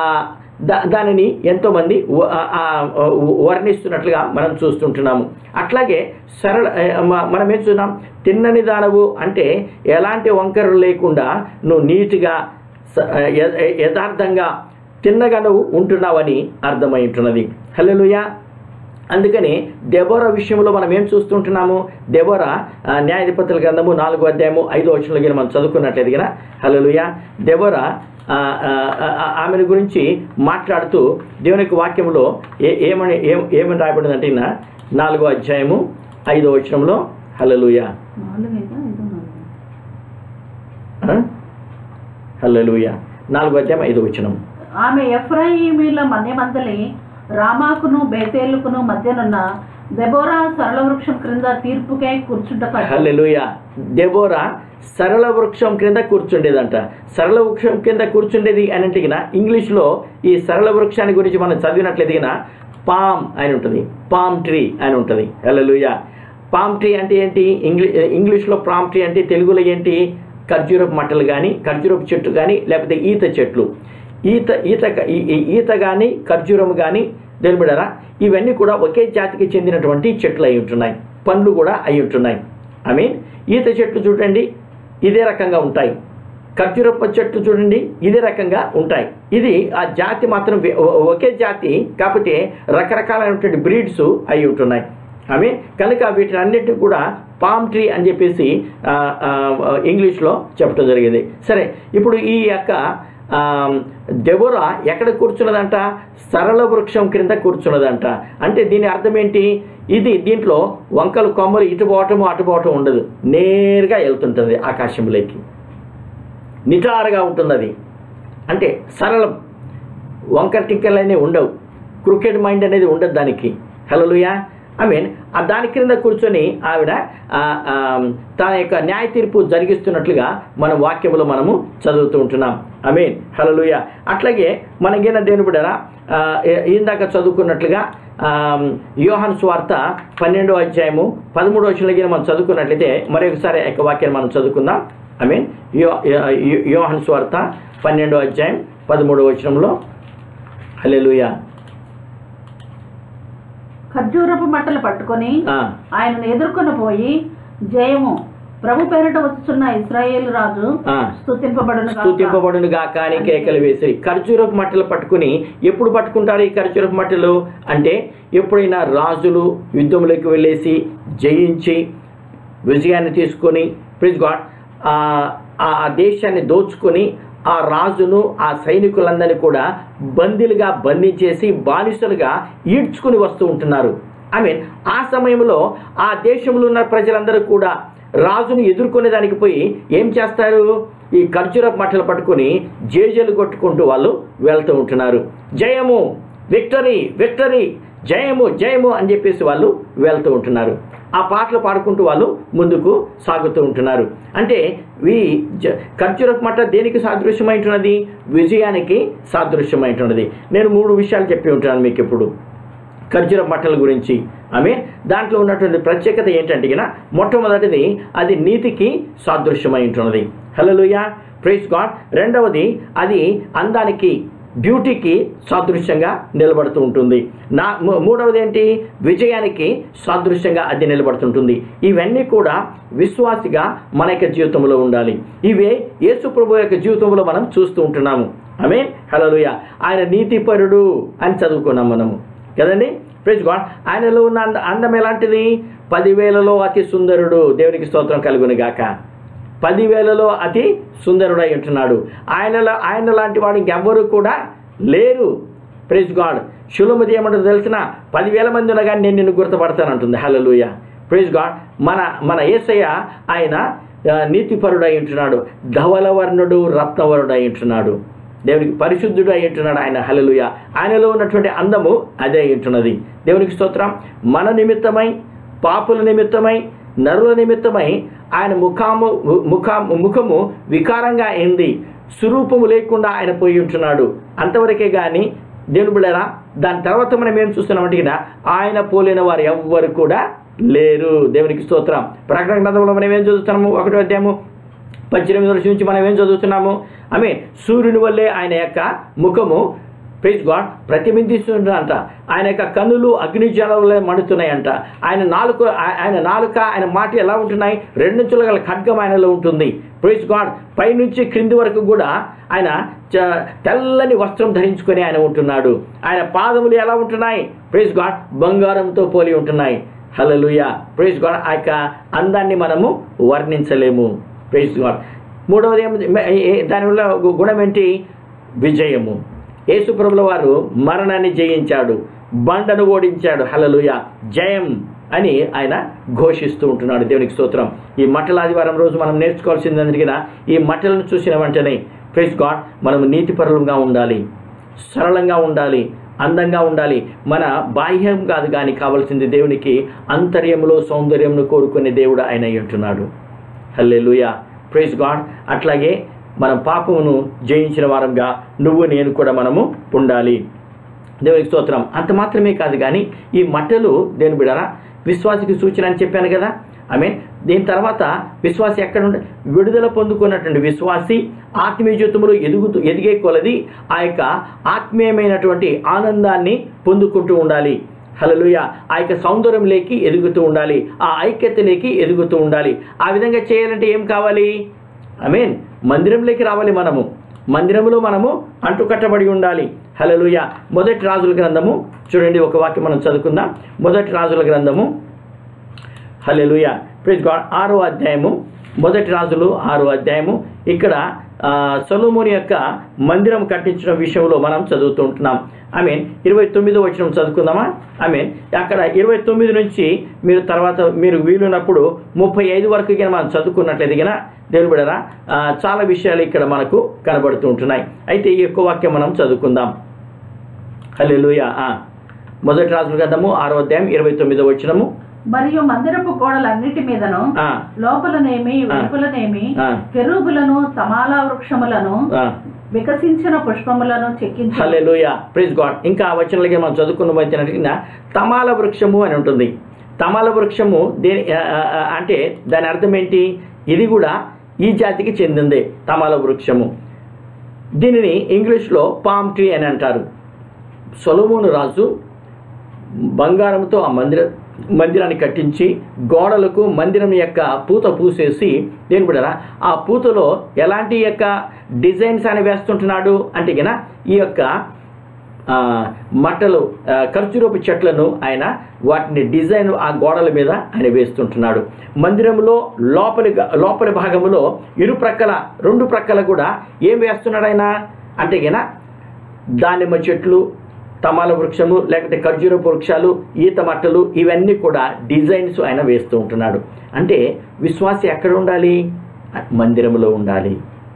దా దానిని ఎంతోమంది వ- ఆ, ఆ, వర్ణిస్తున్నట్లుగా మనం చూస్తుంటున్నాము అట్లాగే సరళ ఆ, మ- మనం ఏం చూస్తున్నాం తిన్నని దానవు అంటే ఎలాంటి వంకరలు లేకుండా నువ్వు నీట్గా స- య- య- యథార్థంగా తిన్నగా నువ్వు ఉంటున్నావని అర్థమై ఉంటున్నది హల్లెలూయా అందుకని దెబోరా విషయంలో మనం ఏం చూస్తుంటున్నాము దెబోరా ఆ, న్యాయాధిపతుల గ్రంథము నాలుగో అధ్యాయము ఐదో వచనంలో గిన మనం చదువుకున్నట్లయితే గిన హల్లెలూయా దెబోరా ఆ, ఆ, ఆ, ఆమెను గురించి మాట్లాడుతూ దేవుని యొక్క వాక్యంలో ఏ ఏమని ఏం ఏమని రాయబడిందంటే ఈయన నాలుగో అధ్యాయము ఐదో వచనంలో హల్లెలూయా నాలుగైదా ఐదు నాలుగు ఆ? హల్లెలూయా నాలుగో అధ్యాయం ఐదో వచనం ఆమె ఎఫ్రాయిమీల మన్యమందలి రామాకును బేతేలుకును మధ్యనున్న దెబోరా సరళ వృక్షం క్రింద తీర్పుకై కూర్చుంట హల్లెలూయా దెబోరా సరళ వృక్షం క్రింద కూర్చుండేదంట సరళ వృక్షం కింద కూర్చుండేది అని అంటే గిన ఇంగ్లీష్లో ఈ సరళ వృక్షాన్ని గురించి మనం చదివినట్లయితే గిన పామ్ అని ఉంటుంది పామ్ ట్రీ అని ఉంటుంది హల్లెలూయా పామ్ ట్రీ అంటే ఏంటి ఇంగ్లీ ఇంగ్లీష్లో పామ్ ట్రీ అంటే తెలుగులో ఏంటి ఖర్జూరపు మట్టలు కానీ ఖర్జూరపు చెట్టు కానీ లేకపోతే ఈత చెట్లు ఈత ఈత ఈ- ఈ- ఈత కానీ ఖర్జూరం కానీ తెలిపడారా ఇవన్నీ కూడా ఒకే జాతికి చెందినటువంటి చెట్లు అయి ఉంటున్నాయి పండ్లు కూడా అయి ఉంటున్నాయి ఐ మీన్ ఈత చెట్లు చూడండి ఇదే రకంగా ఉంటాయి ఖర్జూరప్ప చెట్లు చూడండి ఇదే రకంగా ఉంటాయి ఇది ఆ జాతి మాత్రం వే- ఒ- ఒకే జాతి కాకపోతే రకరకాలైనటువంటి బ్రీడ్స్ అయి ఉంటున్నాయి ఐ మీన్ కనుక వీటిని అన్నిటిని కూడా పామ్ ట్రీ అని చెప్పేసి ఆ, ఆ, ఇంగ్లీష్లో చెప్పడం జరిగింది సరే ఇప్పుడు ఈ యొక్క ఆ, దెబోరా ఎక్కడ కూర్చున్నదంట సరళ వృక్షం క్రింద కూర్చున్నదంట అంటే దీని అర్థం ఏంటి ఇది దీంట్లో వంకలు కొమ్మలు ఇటు పోవటము అటు పోవటం ఉండదు నేరుగా వెళ్తుంటుంది ఆకాశంలోకి నిటారుగా ఉంటుంది అది అంటే సరళం వంకర టింకలు అనేవి ఉండవు క్రికెట్ మైండ్ అనేది ఉండదు దానికి హలోలుయా ఐ మీన్ దాని క్రింద కూర్చొని ఆవిడ ఆ, ఆ, తన యొక్క న్యాయ తీర్పు జరిగిస్తున్నట్లుగా మన వాక్యములో మనము చదువుతూ ఉంటున్నాం ఐ మీన్ హలలుయ అట్లాగే మనకైనా దేని బిడ్డరా ఆ, ఏ- ఇందాక చదువుకున్నట్లుగా ఆ, యోహాను స్వార్త పన్నెండో అధ్యాయము పదమూడో వచ్చిన మనం చదువుకున్నట్లయితే మరొకసారి ఆ యొక్క వాక్యాన్ని మనం చదువుకుందాం ఐ మీన్ యో యో- యోహాను స్వార్త పన్నెండో అధ్యాయం పదమూడో వచనంలో హల్లెలూయా ఖర్జూరపు మట్టలు పట్టుకొని ఆ, ఆయనను ఎదుర్కొని పోయి జయము ప్రభు పేరిట వచ్చుచున్న ఇస్రాయేల్ రాజు ఆ. స్తుతింపబడును గాక. స్తుతింపబడును గాక అని కేకలు వేసి ఖర్జూరపు మట్టలు పట్టుకుని ఎప్పుడు పట్టుకుంటారు ఈ ఖర్జూరపు మట్టలు అంటే ఎప్పుడైనా రాజులు యుద్ధంలోకి వెళ్ళేసి జయించి విజయాన్ని తీసుకొని ప్రిజ్ గాడ్ ఆ ఆ దేశాన్ని దోచుకొని ఆ రాజును ఆ సైనికులందరినీ కూడా బందీలుగా బంధించేసి బానిసలుగా ఈడ్చుకుని వస్తూ ఉంటున్నారు ఐ మీన్ ఆ సమయంలో ఆ దేశంలో ఉన్న ప్రజలందరూ కూడా రాజును ఎదుర్కొనే దానికి పోయి ఏం చేస్తారు ఈ ఖర్జూరపు మట్టలు పట్టుకొని జేజేలు కొట్టుకుంటూ వాళ్ళు వెళ్తూ ఉంటున్నారు జయము విక్టరీ విక్టరీ జయము జయము అని చెప్పేసి వాళ్ళు వెళ్తూ ఉంటున్నారు ఆ పాటలు పాడుకుంటూ వాళ్ళు ముందుకు సాగుతూ ఉంటున్నారు అంటే ఈ జ- ఖర్జూరపు మట్ట దేనికి సాదృశ్యమైంటున్నది విజయానికి సాదృశ్యమైంటున్నది నేను మూడు విషయాలు చెప్పి ఉంటాను మీకు ఇప్పుడు ఖర్జూర మట్టల గురించి ఆమె దాంట్లో ఉన్నటువంటి ప్రత్యేకత ఏంటంటే గిన మొట్టమొదటిది అది నీతికి సాదృశ్యమై ఉంటున్నది హలోయ ప్రైస్ గాడ్ రెండవది అది అందానికి బ్యూటీకి సాదృశ్యంగా నిలబడుతూ ఉంటుంది నా మూ- మూడవది ఏంటి విజయానికి సాదృశ్యంగా అది నిలబడుతుంటుంది ఇవన్నీ కూడా విశ్వాసిగా మన యొక్క జీవితంలో ఉండాలి ఇవే యేసు ప్రభు యొక్క జీవితంలో మనం చూస్తూ ఉంటున్నాము ఆమె హలోయ ఆయన నీతిపరుడు అని చదువుకున్నాం మనము కదండి ప్రైజ్ గాడ్ ఆయనలో ఉన్న అంద అందం ఎలాంటిది పదివేలలో అతి సుందరుడు దేవునికి స్తోత్రం కలుగును గాక పదివేలలో అతి సుందరుడై ఉంటున్నాడు ఆయనలో ఆయన లాంటి వాడు ఇంకెవ్వరు కూడా లేరు ప్రైజ్ గాడ్ శులమతి ఏమంటుందో తెలిసిన పదివేల మంది ఉండగా నేను నిన్ను గుర్తుపడతానంటుంది హల్లెలూయా ప్రైజ్ గాడ్ మన మన ఏసయ్య ఆయన ఆ, నీతిపరుడై ఉంటున్నాడు ధవలవర్ణుడు రత్నవరుడై ఉంటున్నాడు దేవునికి పరిశుద్ధుడు అయి ఉంటున్నాడు ఆయన హలలుయ ఆయనలో ఉన్నటువంటి అందము అదే అయి ఉంటున్నది దేవునికి స్తోత్రం మన నిమిత్తమై పాపుల నిమిత్తమై నరుల నిమిత్తమై ఆయన ముఖాము ముఖ ముఖము వికారంగా అయింది స్వరూపము లేకుండా ఆయన పోయి ఉంటున్నాడు అంతవరకే కానీ దేవుని బిళ్ళరా దాని తర్వాత మనం ఏం చూస్తున్నామంటే గిన ఆయన పోలిన వారు ఎవ్వరు కూడా లేరు దేవునికి స్తోత్రం ప్రకటన గ్రంథంలో మనం ఏం చదువుతున్నాము ఒకటో అధ్యాయము పద్దెనిమిది వర్షం నుంచి మనం ఏం చదువుతున్నాము ఆమె సూర్యుని వల్లే ఆయన యొక్క ముఖము ప్రైజ్ గాడ్ ప్రతిబింబిస్తుందంట ఆయన యొక్క కన్నులు అగ్నిజ్వాలలే మండుతున్నాయంట ఆయన నాలుక ఆ- ఆయన నాలుక ఆయన మాట ఎలా ఉంటున్నాయి రెండించుల గల ఖడ్గం ఆయనలో ఉంటుంది ప్రైజ్ గాడ్ పైనుంచి క్రింది వరకు కూడా ఆయన చ- తెల్లని వస్త్రం ధరించుకొని ఆయన ఉంటున్నాడు ఆయన పాదములు ఎలా ఉంటున్నాయి ప్రైజ్ గాడ్ బంగారంతో పోలి ఉంటున్నాయి హలలుయ ప్రైజ్ గాడ్ ఆ యొక్క అందాన్ని మనము వర్ణించలేము ప్రైజ్ గాడ్ మూడవది ఏమి ఏ- ఏ- దానివల్ల గు- గుణం ఏంటి విజయము యేసుప్రభుల వారు మరణాన్ని జయించాడు బండను ఓడించాడు హలలుయ జయం అని ఆయన ఘోషిస్తూ ఉంటున్నాడు దేవునికి స్తోత్రం ఈ మట్టల ఆదివారం రోజు మనం నేర్చుకోవాల్సింది అందుకన ఈ మట్టలను చూసిన వెంటనే ప్రైజ్ గాడ్ మనం నీతిపరులంగా ఉండాలి సరళంగా ఉండాలి అందంగా ఉండాలి మన బాహ్యం కాదు కానీ కావాల్సింది దేవునికి అంతర్యంలో సౌందర్యంను కోరుకునే దేవుడు ఆయన అయి ఉంటున్నాడు హల్లెలూయా ప్రైజ్ గాడ్ అట్లాగే మనం పాపమును జయించిన వారంగా నువ్వు నేను కూడా మనము ఉండాలి దేవునికి స్తోత్రం అంత మాత్రమే కాదు కానీ ఈ మట్టలు దేని బిడరా విశ్వాసికి సూచన అని చెప్పాను కదా ఐ మీన్ దీని తర్వాత విశ్వాసి ఎక్కడ ఉండ విడుదల పొందుకున్నటువంటి విశ్వాసి ఆత్మీయ జీవితంలో ఎదుగుతూ ఎదిగే కొలది ఆ యొక్క ఆత్మీయమైనటువంటి ఆనందాన్ని పొందుకుంటూ ఉండాలి హలలుయ ఆ యొక్క సౌందర్యంలోకి ఎదుగుతూ ఉండాలి ఆ ఐక్యతలోకి ఎదుగుతూ ఉండాలి ఆ విధంగా చేయాలంటే ఏం కావాలి ఐ మీన్ మందిరంలోకి రావాలి మనము మందిరంలో మనము అంటుకట్టబడి ఉండాలి హలలుయ మొదటి రాజుల గ్రంథము చూడండి ఒక వాక్యం మనం చదువుకుందాం మొదటి రాజుల గ్రంథము హలెలుయ ప్లీజ్ గాడ్ ఆరో అధ్యాయము మొదటి రాజులు ఆరో అధ్యాయము ఇక్కడ ఆ, సొలొమోను యొక్క మందిరం కట్టించడం విషయంలో మనం చదువుతూ ఉంటున్నాం ఐ మీన్ ఇరవై తొమ్మిదో వచ్చిన చదువుకుందామా ఐ మీన్ అక్కడ ఇరవై తొమ్మిది నుంచి మీరు తర్వాత మీరు వీలున్నప్పుడు ముప్పై ఐదు వరకు గిన మనం చదువుకున్నట్లయితే గిన దేవుని బిడరా ఆ, చాలా విషయాలు ఇక్కడ మనకు కనబడుతూ ఉంటున్నాయి అయితే ఈ యొక్క వాక్యం మనం చదువుకుందాం హల్లెలూయా ఆ. మొదటి రాజుల గ్రంథము ఆరో అధ్యాయం ఇరవై తొమ్మిదో వచ్చినము మరియు మందిరపు గోడలన్నిటి మీదను ఆ, లోపలనేమి వెలుపలనేమి ఆ. కెరూబులను తమాలా వృక్షములను ఆ. వికసించిన పుష్పములను చెక్కించి హల్లెలూయా ప్రైజ్ గాడ్ ఇంకా ఆ వచనాలకి మనం చదువుకున్న వచ్చినట్టుగా తమాల వృక్షము అని ఉంటుంది తమాల వృక్షము దేని ఆ, ఆ, ఆ, అంటే దాని అర్థం ఏంటి ఇది కూడా ఈ జాతికి చెందిందే తమాల వృక్షము దీనిని ఇంగ్లీష్లో పామ్ ట్రీ అని అంటారు సొలమోను రాజు బంగారంతో ఆ మందిర మందిరాన్ని కట్టించి గోడలకు మందిరం యొక్క పూత పూసేసి దేని బిడ్డరా ఆ పూతలో ఎలాంటి యొక్క డిజైన్స్ అని వేస్తుంటున్నాడు అంటే గన ఈ యొక్క ఆ, మట్టలు ఆ, ఖర్జూరపు చెట్లను ఆయన వాటిని డిజైన్ ఆ గోడల మీద ఆయన వేస్తుంటున్నాడు మందిరంలో లోపలి లోపలి భాగంలో ఇరు ప్రక్కల రెండు ప్రక్కల కూడా ఏం వేస్తున్నాడు ఆయన అంటే గన దానిమ్మ చెట్లు తమాల వృక్షము లేకపోతే ఖర్జూరపు వృక్షాలు ఈత మట్టలు ఇవన్నీ కూడా డిజైన్స్ ఆయన వేస్తూ ఉంటున్నాడు అంటే విశ్వాసి ఎక్కడ ఉండాలి మందిరంలో ఉండాలి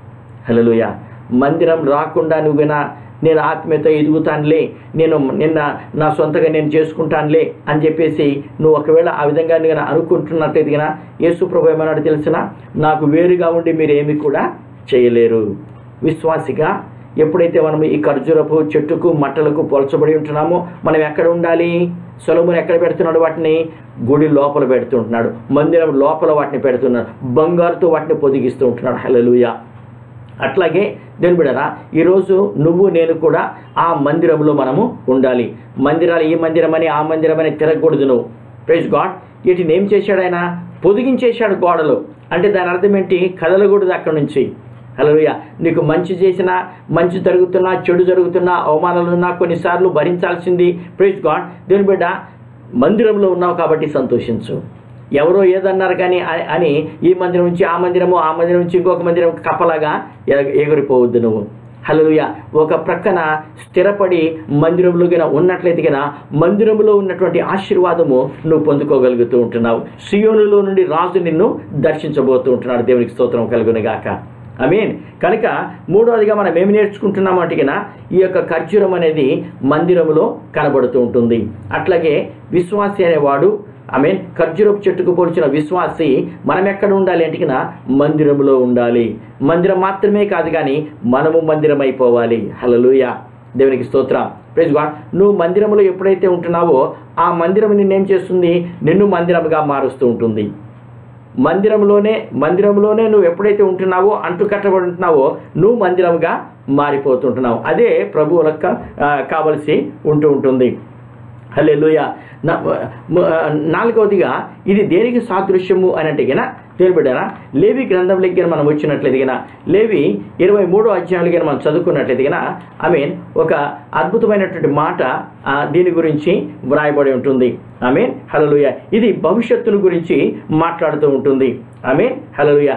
హలోయ మందిరం రాకుండా నువ్వునా నేను ఆత్మీయత ఎదుగుతానులే నేను నిన్న నా సొంతగా నేను చేసుకుంటానులే అని చెప్పేసి నువ్వు ఒకవేళ ఆ విధంగా నేను అనుకుంటున్నట్టయితే కనుక యేసు ప్రభు ఏమన్నాడు తెలిసిన నాకు వేరుగా ఉండి మీరు ఏమి కూడా చేయలేరు విశ్వాసిగా ఎప్పుడైతే మనం ఈ ఖర్జూరపు చెట్టుకు మట్టలకు పోల్చబడి ఉంటున్నామో మనం ఎక్కడ ఉండాలి సొలమును ఎక్కడ పెడుతున్నాడు వాటిని గుడి లోపల పెడుతుంటున్నాడు మందిరం లోపల వాటిని పెడుతున్నాడు బంగారుతో వాటిని పొదిగిస్తూ ఉంటున్నాడు హల్లెలూయా అట్లాగే దేని బిడరా ఈరోజు నువ్వు నేను కూడా ఆ మందిరంలో మనము ఉండాలి మందిరాలు ఈ మందిరం అని ఆ మందిరం అని తిరగకూడదు నువ్వు ప్రైజ్ గాడ్ వీటిని ఏం చేశాడు ఆయన పొదిగించేశాడు గోడలు అంటే దాని అర్థం ఏంటి కదలకూడదు అక్కడి నుంచి హలోయ నీకు మంచి చేసినా మంచి జరుగుతున్నా చెడు జరుగుతున్నా అవమానాలు ఉన్నా కొన్నిసార్లు భరించాల్సింది ప్రైజ్ గాడ్ దేని బిడ్డ మందిరంలో ఉన్నావు కాబట్టి సంతోషించు ఎవరో ఏదన్నారు కానీ అ- అని ఈ మందిరం నుంచి ఆ మందిరము ఆ మందిరం నుంచి ఇంకొక మందిరం కప్పలాగా ఎగ- ఎగిరిపోవద్దు నువ్వు హల్లెలూయ ఒక ప్రక్కన స్థిరపడి మందిరంలో గిన ఉన్నట్లయితే గిన మందిరంలో ఉన్నటువంటి ఆశీర్వాదము నువ్వు పొందుకోగలుగుతూ ఉంటున్నావు సియోనులో నుండి రాజు నిన్ను దర్శించబోతూ ఉంటున్నాడు దేవునికి స్తోత్రం కలుగునుగాక ఐ మీన్ కనుక మూడవదిగా మనం ఏమి నేర్చుకుంటున్నాం అంటే గిన ఈ యొక్క ఖర్జూరం అనేది మందిరములో కనబడుతూ ఉంటుంది అట్లాగే విశ్వాసి అనేవాడు ఐ మీన్ ఖర్జూరపు చెట్టుకు పోల్చిన విశ్వాసి మనం ఎక్కడ ఉండాలి అంటే గిన మందిరంలో ఉండాలి మందిరం మాత్రమే కాదు కానీ మనము మందిరం అయిపోవాలి హలలుయ దేవునికి స్తోత్రం ప్రైజ్ గాడ్ నువ్వు మందిరంలో ఎప్పుడైతే ఉంటున్నావో ఆ మందిరం నిన్నేం చేస్తుంది నిన్ను మందిరముగా మారుస్తూ ఉంటుంది మందిరంలోనే మందిరంలోనే నువ్వు ఎప్పుడైతే ఉంటున్నావో అంటు కట్టబడి ఉంటున్నావో నువ్వు మందిరంగా మారిపోతుంటున్నావు అదే ప్రభువులకు ఆ, కావలసి ఉంటూ ఉంటుంది హల్లెలూయ నా- మ- నాలుగవదిగా ఇది దేనికి సాదృశ్యము అని అంటే గన తెలిపెట్టారా లేవి గ్రంథంలోకి గన మనం వచ్చినట్లయితే గన లేవి ఇరవై మూడో అధ్యాయులు గన మనం చదువుకున్నట్లయితే గన ఐ మీన్ ఒక అద్భుతమైనటువంటి మాట ఆ, దీని గురించి వ్రాయబడి ఉంటుంది ఐ మీన్ హలలుయ ఇది భవిష్యత్తును గురించి మాట్లాడుతూ ఉంటుంది ఐ మీన్ హలలుయ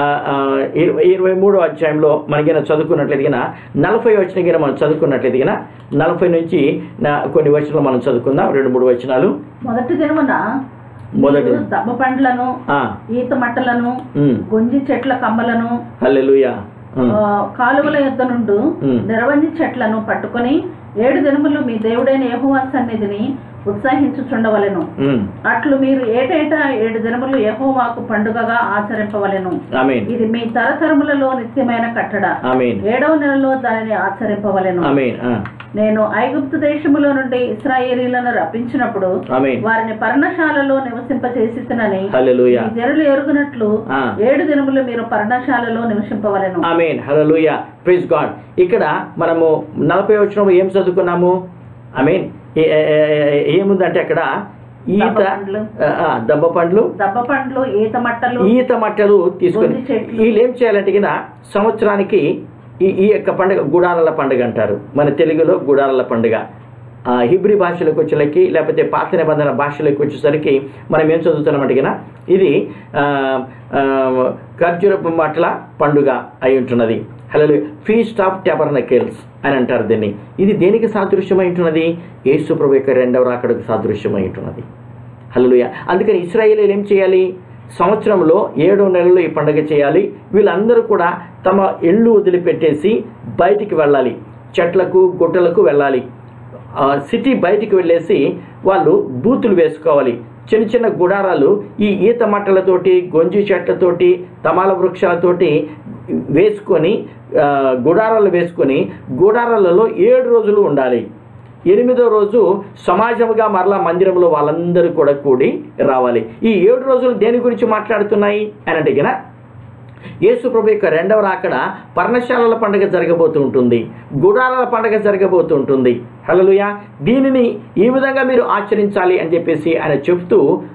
ఇరవై ఇరవై మూడో అధ్యాయంలో మనకిన చదువుకున్నట్లయితే గన నలభై వచ్చిన గిన మనం చదువుకున్నట్లయితే గన నలభై నుంచి నా- కొన్ని వచనాలు మనం చదువుకుందాం రెండు మూడు వచనాలు మొదటి దినమున మొదటి మీరు దబ్బ పండ్లను ఆ, ఈత మట్టలను ఉమ్, గొంజి చెట్ల కమ్మలను హల్లెలూయా ఉమ్, ఆ, కాలువల యొద్ద నుండు ఉమ్. నిరవంజి చెట్లను పట్టుకొని ఏడు దినములు మీ దేవుడైన యెహోవా సన్నిధిని ఉత్సాహించుచుండవలెను ఉమ్, అట్లు మీరు ఏటేటా ఏడు దినములు యెహోవాకు పండుగగా ఆచరింపవలెను ఆమేన్ ఇది మీ తరతరములలో నిత్యమైన కట్టడ ఆమేన్ ఏడవ నెలలో దానిని ఆచరింపవలెను ఆమేన్ ఆ, నేను ఐగుప్తు దేశములో నుండి ఇస్రాయేలీలను రప్పించినప్పుడు ఆమేన్ వారిని పర్ణశాలలో నివసింపచేసినని హల్లెలూయా మీ జనులు ఎరుగునట్లు ఆ. ఏడు దినములు మీరు పర్ణశాలలో నివసింపవలెను ఆమెన్ హల్లెలూయా ప్రైజ్ గాడ్ ఇక్కడ మనము నలభై వచ్చినప్పుడు ఏం చదువుకున్నాము ఐ మీన్ ఏముందంటే అక్కడ ఈత దబ్బ పండ్లు. ఆ, ఆ, దబ్బ పండ్లు దబ్బ పండ్లు ఈత మట్టలు ఈత మట్టలు తీసుకొని గొంజి చెట్లు. వీళ్ళు ఏం చేయాలంటే కింద సంవత్సరానికి ఈ ఈ యొక్క పండుగ గుడారాల పండుగ అంటారు మన తెలుగులో గుడారాల పండుగ ఆ, హిబ్రి భాషలోకి వచ్చేసరికి లేకపోతే పాత నిబంధన భాషలోకి వచ్చేసరికి మనం ఏం చదువుతున్నామంటే కింద ఇది ఆ, ఆ, ఖర్జూరపు మట్ల పండుగ అయి ఉంటున్నది హలో ఫీస్ట్ ఆఫ్ టెబర్నకెల్స్ అని అంటారు దీన్ని ఇది దేనికి సాదృశ్యమై ఉంటున్నది యేసు ప్రభు యొక్క రెండవ రాకడకు సాదృశ్యమై ఉంటున్నది హల్లెలూయా అందుకని ఇస్రాయేలీలు ఏం చేయాలి సంవత్సరంలో ఏడో నెలలో ఈ పండుగ చేయాలి వీళ్ళందరూ కూడా తమ ఇళ్ళు వదిలిపెట్టేసి బయటికి వెళ్ళాలి చెట్లకు గుట్టలకు వెళ్ళాలి ఆ, సిటీ బయటికి వెళ్ళేసి వాళ్ళు బూతులు వేసుకోవాలి చిన్న చిన్న గుడారాలు ఈ ఈత మట్టలతోటి గొంజి చెట్లతోటి తమాల వృక్షాలతోటి వేసుకొని ఆ, గుడారాలు వేసుకొని గుడారాలలో ఏడు రోజులు ఉండాలి ఎనిమిదో రోజు సమాజముగా మరలా మందిరంలో వాళ్ళందరూ కూడా కూడి రావాలి ఈ ఏడు రోజులు దేని గురించి మాట్లాడుతున్నాయి అని అడిగిన యేసు ప్రభు యొక్క రెండవ రాకడ పర్ణశాలల పండుగ జరగబోతూ ఉంటుంది గుడారాల పండుగ జరగబోతూ ఉంటుంది హల్లెలూయా దీనిని ఈ విధంగా మీరు ఆచరించాలి అని చెప్పేసి ఆయన చెప్తూ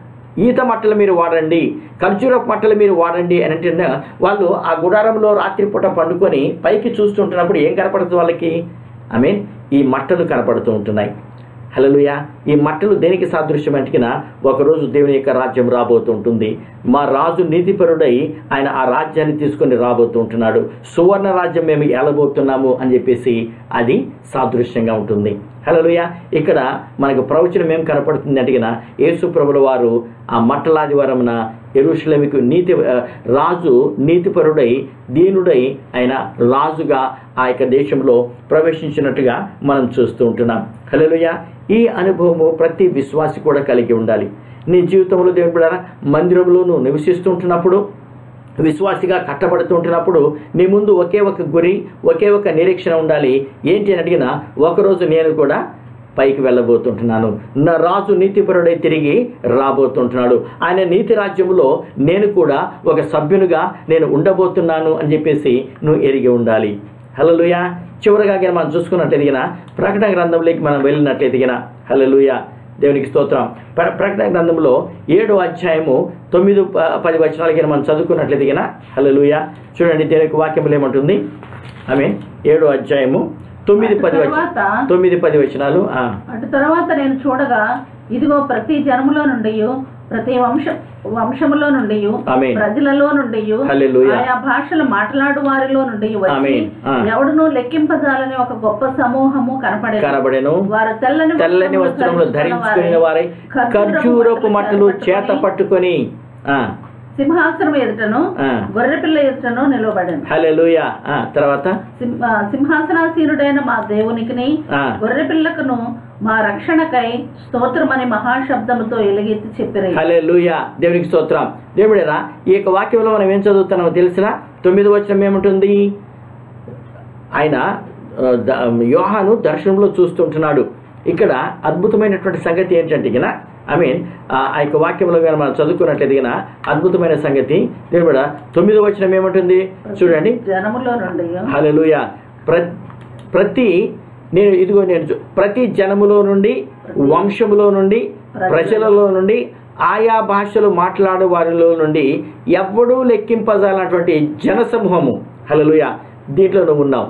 ఈత మట్టలు మీరు వాడండి ఖర్జూర మట్టలు మీరు వాడండి అని అంటే వాళ్ళు ఆ గుడారంలో రాత్రిపూట పండుకొని పైకి చూస్తుంటున్నప్పుడు ఏం కనపడుతుంది వాళ్ళకి ఐ మీన్ ఈ మట్టలు కనపడుతూ ఉంటున్నాయి హల్లెలూయా ఈ మట్టలు దేనికి సాదృశ్యం అంటికినా ఒకరోజు దేవుని యొక్క రాజ్యం రాబోతూ ఉంటుంది మా రాజు నీతిపరుడై ఆయన ఆ రాజ్యాన్ని తీసుకొని రాబోతూ ఉంటున్నాడు సువర్ణ రాజ్యం మేము ఏలబోతున్నాము అని చెప్పేసి అది సాదృశ్యంగా ఉంటుంది హల్లెలూయా ఇక్కడ మనకు ప్రవచనం ఏం కనపడుతుంది అడిగిన యేసు ప్రభుల వారు ఆ మట్టలాదివారమున ఎరుషులేమికి నీతి ఆ, రాజు నీతిపరుడై దీనుడై ఆయన రాజుగా ఆ యొక్క దేశంలో ప్రవేశించినట్టుగా మనం చూస్తూ ఉంటున్నాం హల్లెలూయా ఈ అనుభవము ప్రతి విశ్వాసి కూడా కలిగి ఉండాలి నీ జీవితంలో దేవుని బిడ్డారా మందిరంలో నువ్వు నివసిస్తూ ఉంటున్నప్పుడు విశ్వాసిగా కట్టబడుతుంటున్నప్పుడు నీ ముందు ఒకే ఒక గురి ఒకే ఒక నిరీక్షణ ఉండాలి ఏంటి అని అడిగినా ఒకరోజు నేను కూడా పైకి వెళ్ళబోతుంటున్నాను నా రాజు నీతిపరుడై తిరిగి రాబోతుంటున్నాడు ఆయన నీతి రాజ్యంలో నేను కూడా ఒక సభ్యునిగా నేను ఉండబోతున్నాను అని చెప్పేసి నువ్వు ఎరిగి ఉండాలి హల్లెలూయా చివరిగా గిన మనం చూసుకున్నట్టు ఎదిగిన ప్రకటన గ్రంథంలోకి మనం వెళ్ళినట్టు ఎదిగిన హల్లెలూయా దేవునికి స్తోత్రం ప్ర- ప్రకటన గ్రంథంలో ఏడో అధ్యాయము తొమ్మిది ప- పది వచనాలకి మనం చదువుకున్నట్లు ఎదిగిన హల్లెలూయా చూడండి దేవునికి వాక్యములు ఏమంటుంది ఐ మీన్ ఏడో అధ్యాయము తొమ్మిది పది వచ తర్వాత తొమ్మిది పది వచనాలు ఆ, అటు తర్వాత నేను చూడగా ఇదిగో ప్రతి జనములో నుండి ప్రతి వంశ వంశములో నుండి ఆమేన్. ప్రజలలో నుండి హల్లెలూయా. ఆయా భాషలు మాట్లాడు వారిలో నుండి వచ్చి ఆమేన్. ఆ. ఎవడును లెక్కింపజాలని ఒక గొప్ప సమూహము కనపడే కనబడెను వారు తెల్లని తెల్లని వస్త్రములు ధరించుకుని వారై ఖర్జూరపు మట్టలు చేత పట్టుకొని ఆ, సింహాసనం ఎదుటను ఆ. గొర్రెపిల్ల ఎదుటను నిలవబడను హల్లెలూయా ఆ, తర్వాత సింహ- సింహాసనాసీనుడైన మా దేవునికిని ఆ, గొర్రెపిల్లకును మా రక్షణకై స్తోత్రమని మహాశబ్దముతో ఎలుగెత్తి చెప్పిరి హల్లెలూయా దేవునికి స్తోత్రం దేవుడేరా ఈ యొక్క వాక్యంలో మనం ఏం చదువుతున్నామో తెలిసిన తొమ్మిది వచనం ఏముంటుంది ఆయన ఆ, ద- యోహాను దర్శనంలో చూస్తుంటున్నాడు ఇక్కడ అద్భుతమైనటువంటి సంగతి ఏంటంటే గిన ఐ మీన్ ఆ యొక్క వాక్యంలో కనుక మనం చదువుకున్నట్లయితే గిన అద్భుతమైన సంగతి దేవుడ తొమ్మిదో వచనం ఏముంటుంది చూడండి జనములో నుండి హల్లెలూయా ప్ర ప్రతి నేను ఇదిగో నేను చూ- ప్రతి జనములో నుండి వంశములో నుండి ప్రజలలో నుండి ఆయా భాషలు మాట్లాడే వారిలో నుండి ఎవ్వడూ లెక్కింపజాలన్నటువంటి జనసమూహము హల్లెలూయా దీంట్లో నువ్వు ఉన్నావు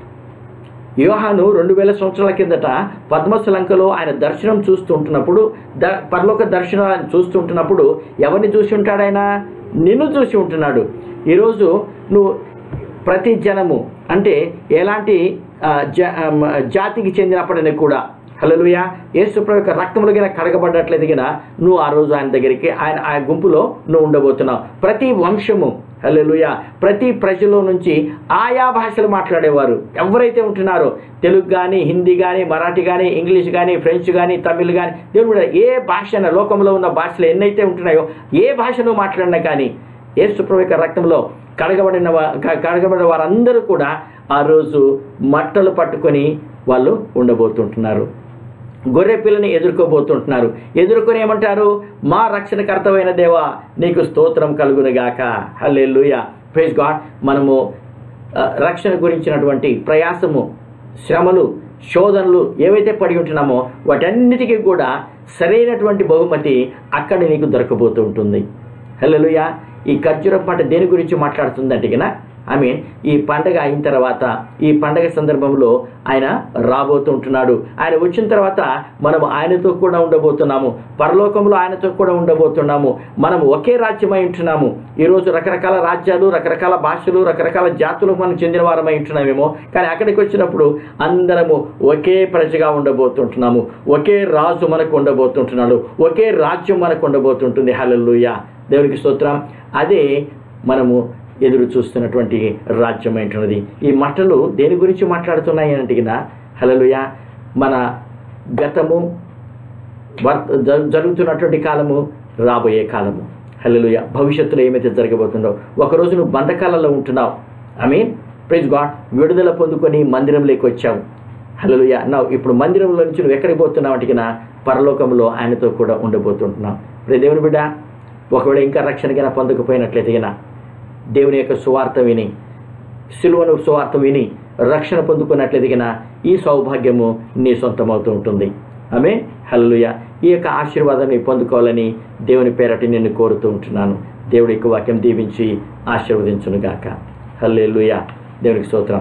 యోహాను రెండు వేల సంవత్సరాల కిందట పద్మశలంకలో ఆయన దర్శనం చూస్తూ ఉంటున్నప్పుడు ద పరలోక దర్శనం ఆయన చూస్తూ ఉంటున్నప్పుడు ఎవరిని చూసి ఉంటాడు ఆయన నిన్ను చూసి ఉంటున్నాడు ఈరోజు నువ్వు ప్రతి జనము అంటే ఎలాంటి ఆ, జ ఆ, మ- జాతికి చెందినప్పటినీ కూడా హల్లెలూయా యేసుప్రభు యొక్క రక్తములు గిన కడగబడ్డట్లయితే గిన నువ్వు ఆ రోజు ఆయన దగ్గరికి ఆయన ఆ గుంపులో నువ్వు ఉండబోతున్నావు ప్రతి వంశము హల్లెలూయా ప్రతి ప్రజలో నుంచి ఆయా భాషలు మాట్లాడేవారు ఎవరైతే ఉంటున్నారో తెలుగు కానీ హిందీ కానీ మరాఠీ కానీ ఇంగ్లీష్ కానీ ఫ్రెంచ్ కానీ తమిళ్ కానీ దేవుడు ఏ భాష అయినా లోకంలో ఉన్న భాషలు ఎన్నైతే ఉంటున్నాయో ఏ భాష నువ్వు మాట్లాడినా కానీ యేసుప్రభు యొక్క రక్తంలో కడగబడిన వా- క- కడగబడిన వారందరూ కూడా ఆ రోజు మట్టలు పట్టుకొని వాళ్ళు ఉండబోతుంటున్నారు గొర్రె పిల్లని ఎదుర్కోబోతుంటున్నారు ఎదుర్కొని ఏమంటారు మా రక్షణకర్తమైన దేవా నీకు స్తోత్రం కలుగునుగాక హల్లెలూయా ప్రైజ్ గాడ్ మనము ఆ, రక్షణ గురించినటువంటి ప్రయాసము శ్రమలు శోధనలు ఏవైతే పడి ఉంటున్నామో వాటన్నిటికీ కూడా సరైనటువంటి బహుమతి అక్కడ నీకు దొరకబోతూ ఉంటుంది హల్లెలూయా ఈ ఖర్జూర పంట దేని గురించి మాట్లాడుతుందంటే కన్నా ఐ మీన్ ఈ పండగ అయిన తర్వాత ఈ పండగ సందర్భంలో ఆయన రాబోతుంటున్నాడు ఆయన వచ్చిన తర్వాత మనం ఆయనతో కూడా ఉండబోతున్నాము పరలోకంలో ఆయనతో కూడా ఉండబోతున్నాము మనం ఒకే రాజ్యమై ఉంటున్నాము ఈరోజు రకరకాల రాజ్యాలు రకరకాల భాషలు రకరకాల జాతులకు మనం చెందిన వారమై ఉంటున్నామేమో కానీ అక్కడికి వచ్చినప్పుడు అందరము ఒకే ప్రజగా ఉండబోతుంటున్నాము ఒకే రాజు మనకు ఉండబోతుంటున్నాడు ఒకే రాజ్యం మనకు ఉండబోతుంటుంది హల్లెలూయా దేవునికి స్తోత్రం అదే మనము ఎదురు చూస్తున్నటువంటి రాజ్యం ఏంటున్నది ఈ మట్టలు దేని గురించి మాట్లాడుతున్నాయి అంటే హలలుయ మన గతము వర్త జ- జరుగుతున్నటువంటి కాలము రాబోయే కాలము హల్లెలూయా భవిష్యత్తులో ఏమైతే జరగబోతుందో ఒకరోజు నువ్వు బంధకాలలో ఉంటున్నావు ఐ మీన్ ప్రైజ్ గాడ్ విడుదల పొందుకొని మందిరంలోకి వచ్చావు హల్లెలూయా నా ఇప్పుడు మందిరంలో నుంచి నువ్వు ఎక్కడికి పోతున్నావు అంటే నా పరలోకంలో ఆయనతో కూడా ఉండబోతుంటున్నావు ఇప్పుడు దేవుని బిడ్డ ఒకవేళ ఇంకా రక్షణకైనా పొందకపోయినట్లయితే గిన దేవుని యొక్క సువార్త విని సిలువను సువార్త విని రక్షణ పొందుకున్నట్లయితే గిన ఈ సౌభాగ్యము నీ సొంతమవుతూ ఉంటుంది ఆమె హల్లుయ ఈ యొక్క ఆశీర్వాదాన్ని పొందుకోవాలని దేవుని పేరటి నిన్ను కోరుతూ ఉంటున్నాను దేవుడి యొక్క వాక్యం దీవించి ఆశీర్వదించునుగాక హల్లెలూయ దేవునికి స్తోత్రం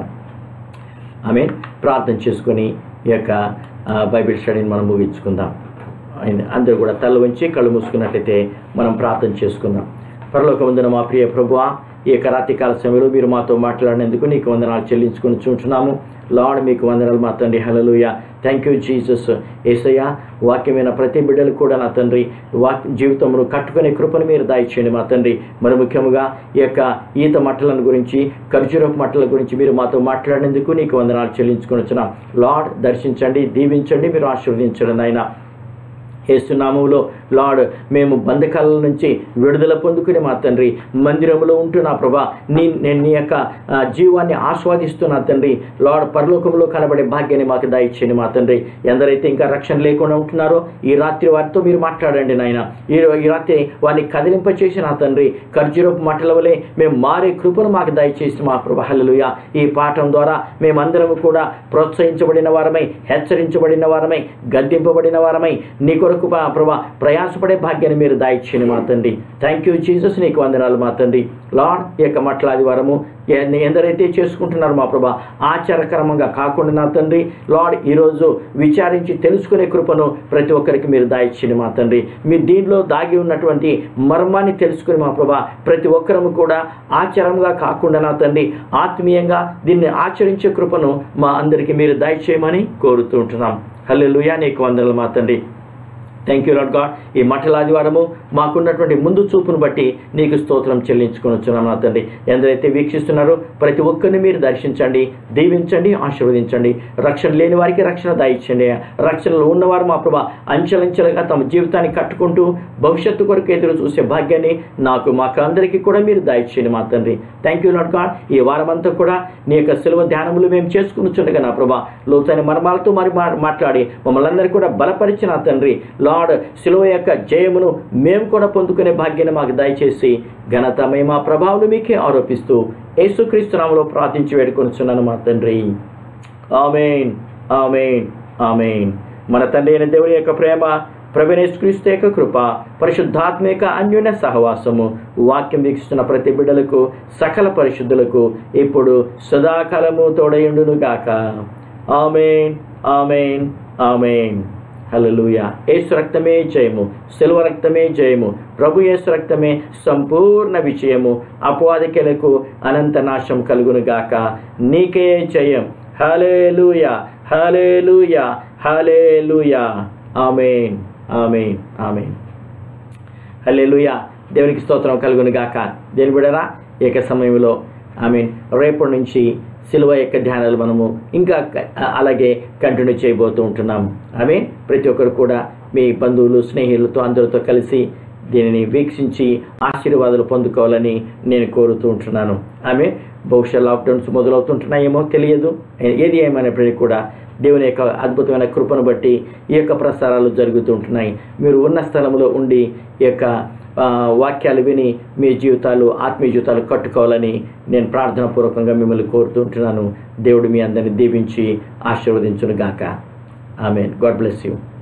ఆమె ప్రార్థన చేసుకొని ఈ యొక్క ఆ, బైబిల్ స్టడీని మనం ముగించుకుందాం ఆయన అందరూ కూడా తల వంచి కళ్ళు మూసుకున్నట్లయితే మనం ప్రార్థన చేసుకుందాం పరలోకమందున మా ప్రియ ప్రభువా ఈ యొక్క రాత్రికాల సమయంలో మీరు మాతో మాట్లాడినందుకు నీకు వందనాలు చెల్లించుకొని చూంటున్నాము లార్డ్ మీకు వందనాలు మా తండ్రి హలలుయ థ్యాంక్ యూ జీసస్ ఏసయ్య వాక్యమైన ప్రతి బిడ్డలు కూడా నా తండ్రి వాక్ జీవితంలో కట్టుకునే కృపను మీరు దాయిచేయండి మా తండ్రి మరి ముఖ్యంగా ఈ యొక్క ఈత మట్టలను గురించి ఖర్జూరపు మట్టల గురించి మీరు మాతో మాట్లాడినందుకు నీకు వందనాలు చెల్లించుకొని వచ్చినాం లార్డ్ దర్శించండి దీవించండి మీరు ఆశీర్వదించండి నాయన ఏసునామంలో లార్డ్ మేము బంధకాల నుంచి విడుదల పొందుకుని మా తండ్రి మందిరంలో ఉంటూ నా ప్రభా నీ నేను నీ యొక్క ఆ, జీవాన్ని ఆస్వాదిస్తున్నా తండ్రి లార్డ్ పరలోకంలో కనబడే భాగ్యాన్ని మాకు దయచేయండి మా తండ్రి ఎందరైతే ఇంకా రక్షణ లేకుండా ఉంటున్నారో ఈ రాత్రి వారితో మీరు మాట్లాడండి నాయన ఈ ఈ రాత్రి వారిని కదిలింపచేసి నా తండ్రి ఖర్జూరపు మట్టల వలె మేము మారే కృపను మాకు దయచేసి మా ప్రభా హల్లెలూయా ఈ పాఠం ద్వారా మేమందరము కూడా ప్రోత్సహించబడిన వారమై హెచ్చరించబడిన వారమై గద్దింపబడిన వారమై నీ కొరకు పా- ప్రభా ప్రయాసపడే భాగ్యాన్ని మీరు దాయిచ్చింది మా తండ్రి థ్యాంక్ యూ జీసస్ నీకు వందనాలు మా తండ్రి లార్డ్ ఈ యొక్క మట్లాది వారము ఎ- ఎందరైతే చేసుకుంటున్నారు మా ప్రభా ఆచారకరంగా కాకుండా నా తండ్రి లార్డ్ ఈరోజు విచారించి తెలుసుకునే కృపను ప్రతి ఒక్కరికి మీరు దాయిచ్చింది మా తండ్రి మీ దీనిలో దాగి ఉన్నటువంటి మర్మాన్ని తెలుసుకుని మా ప్రభా ప్రతి ఒక్కరము కూడా ఆచారంగా కాకుండా నా తండ్రి ఆత్మీయంగా దీన్ని ఆచరించే కృపను మా అందరికీ మీరు దయచేయమని కోరుతూ ఉంటున్నాం హల్లెలూయా నీకు వందనలు మా తండ్రి థ్యాంక్ యూ లాడ్ గాడ్ ఈ మఠల ఆదివారము మాకున్నటువంటి ముందు చూపును బట్టి నీకు స్తోత్రం చెల్లించుకొని వచ్చున్నాం నా తండ్రి ఎందరైతే వీక్షిస్తున్నారో ప్రతి ఒక్కరిని మీరు దర్శించండి దీవించండి ఆశీర్వదించండి రక్షణ లేని వారికి రక్షణ దాయిచ్చండి రక్షణలో ఉన్నవారు మా ప్రభా అంచెలంచెలుగా తమ జీవితాన్ని కట్టుకుంటూ భవిష్యత్తు కొరకు ఎదురు చూసే భాగ్యాన్ని నాకు మాకు అందరికీ కూడా మీరు దాయిచ్చేయండి మా తండ్రి థ్యాంక్ యూ లాడ్ గాడ్ ఈ వారమంతా కూడా నీ యొక్క సెలవు ధ్యానములు మేము చేసుకుని చుండగా నా ప్రభా లోతైన మర్మాలతో మరి మా- మాట్లాడి మమ్మల్ని అందరికీ కూడా బలపరిచిన తండ్రి లార్డ్ శిలువ యొక్క జయమును మేము కూడా పొందుకునే భాగ్యాన్ని మాకు దయచేసి ఘనత మేము ఆ ప్రభావం మీకే ఆరోపిస్తూ యేసుక్రీస్తు నామములో ప్రార్థించి వేడుకొనిచున్నాను మా తండ్రి ఆమెన్ ఆమెన్ ఆమెన్ మన తండ్రి అయిన దేవుని యొక్క ప్రేమ ప్రవీణేశ్వరిస్తు యొక్క కృప పరిశుద్ధాత్మ యొక్క అన్యోన్య సహవాసము వాక్యం వీక్షిస్తున్న ప్రతి బిడ్డలకు సకల పరిశుద్ధులకు ఇప్పుడు సదాకాలము తోడయుండును గాక ఆమెన్ ఆమెన్ ఆమెన్ హల్లెలూయా యేసు రక్తమే జయము సెలవు రక్తమే జయము ప్రభు యేసు రక్తమే సంపూర్ణ విజయము అపవాదికలకు అనంత నాశం కలుగును గాక నీకే జయం హల్లెలూయా హల్లెలూయా హల్లెలూయా ఆమేన్ ఆమేన్ ఆమేన్ హల్లెలూయా దేవునికి స్తోత్రం కలుగును గాక దేని బిడరా ఏక సమయంలో ఐ మీన్ రేపటి నుంచి సిలువ యొక్క ధ్యానాలు మనము ఇంకా క- అలాగే కంటిన్యూ చేయబోతూ ఉంటున్నాము ఐ మీన్ ప్రతి ఒక్కరు కూడా మీ బంధువులు స్నేహితులతో అందరితో కలిసి దీనిని వీక్షించి ఆశీర్వాదాలు పొందుకోవాలని నేను కోరుతూ ఉంటున్నాను ఆమె బహుశా లాక్డౌన్స్ మొదలవుతుంటున్నాయేమో తెలియదు ఏది ఏమైనప్పటికీ కూడా దేవుని యొక్క అద్భుతమైన కృపను బట్టి ఈ యొక్క ప్రసారాలు జరుగుతుంటున్నాయి మీరు ఉన్న స్థలంలో ఉండి ఈ యొక్క ఆ, వాక్యాలు విని మీ జీవితాలు ఆత్మీయ జీవితాలు కట్టుకోవాలని నేను ప్రార్థనాపూర్వకంగా మిమ్మల్ని కోరుతూ ఉంటున్నాను దేవుడు మీ అందరిని దీవించి ఆశీర్వదించును గాక ఆమెన్ గాడ్ బ్లెస్ యూ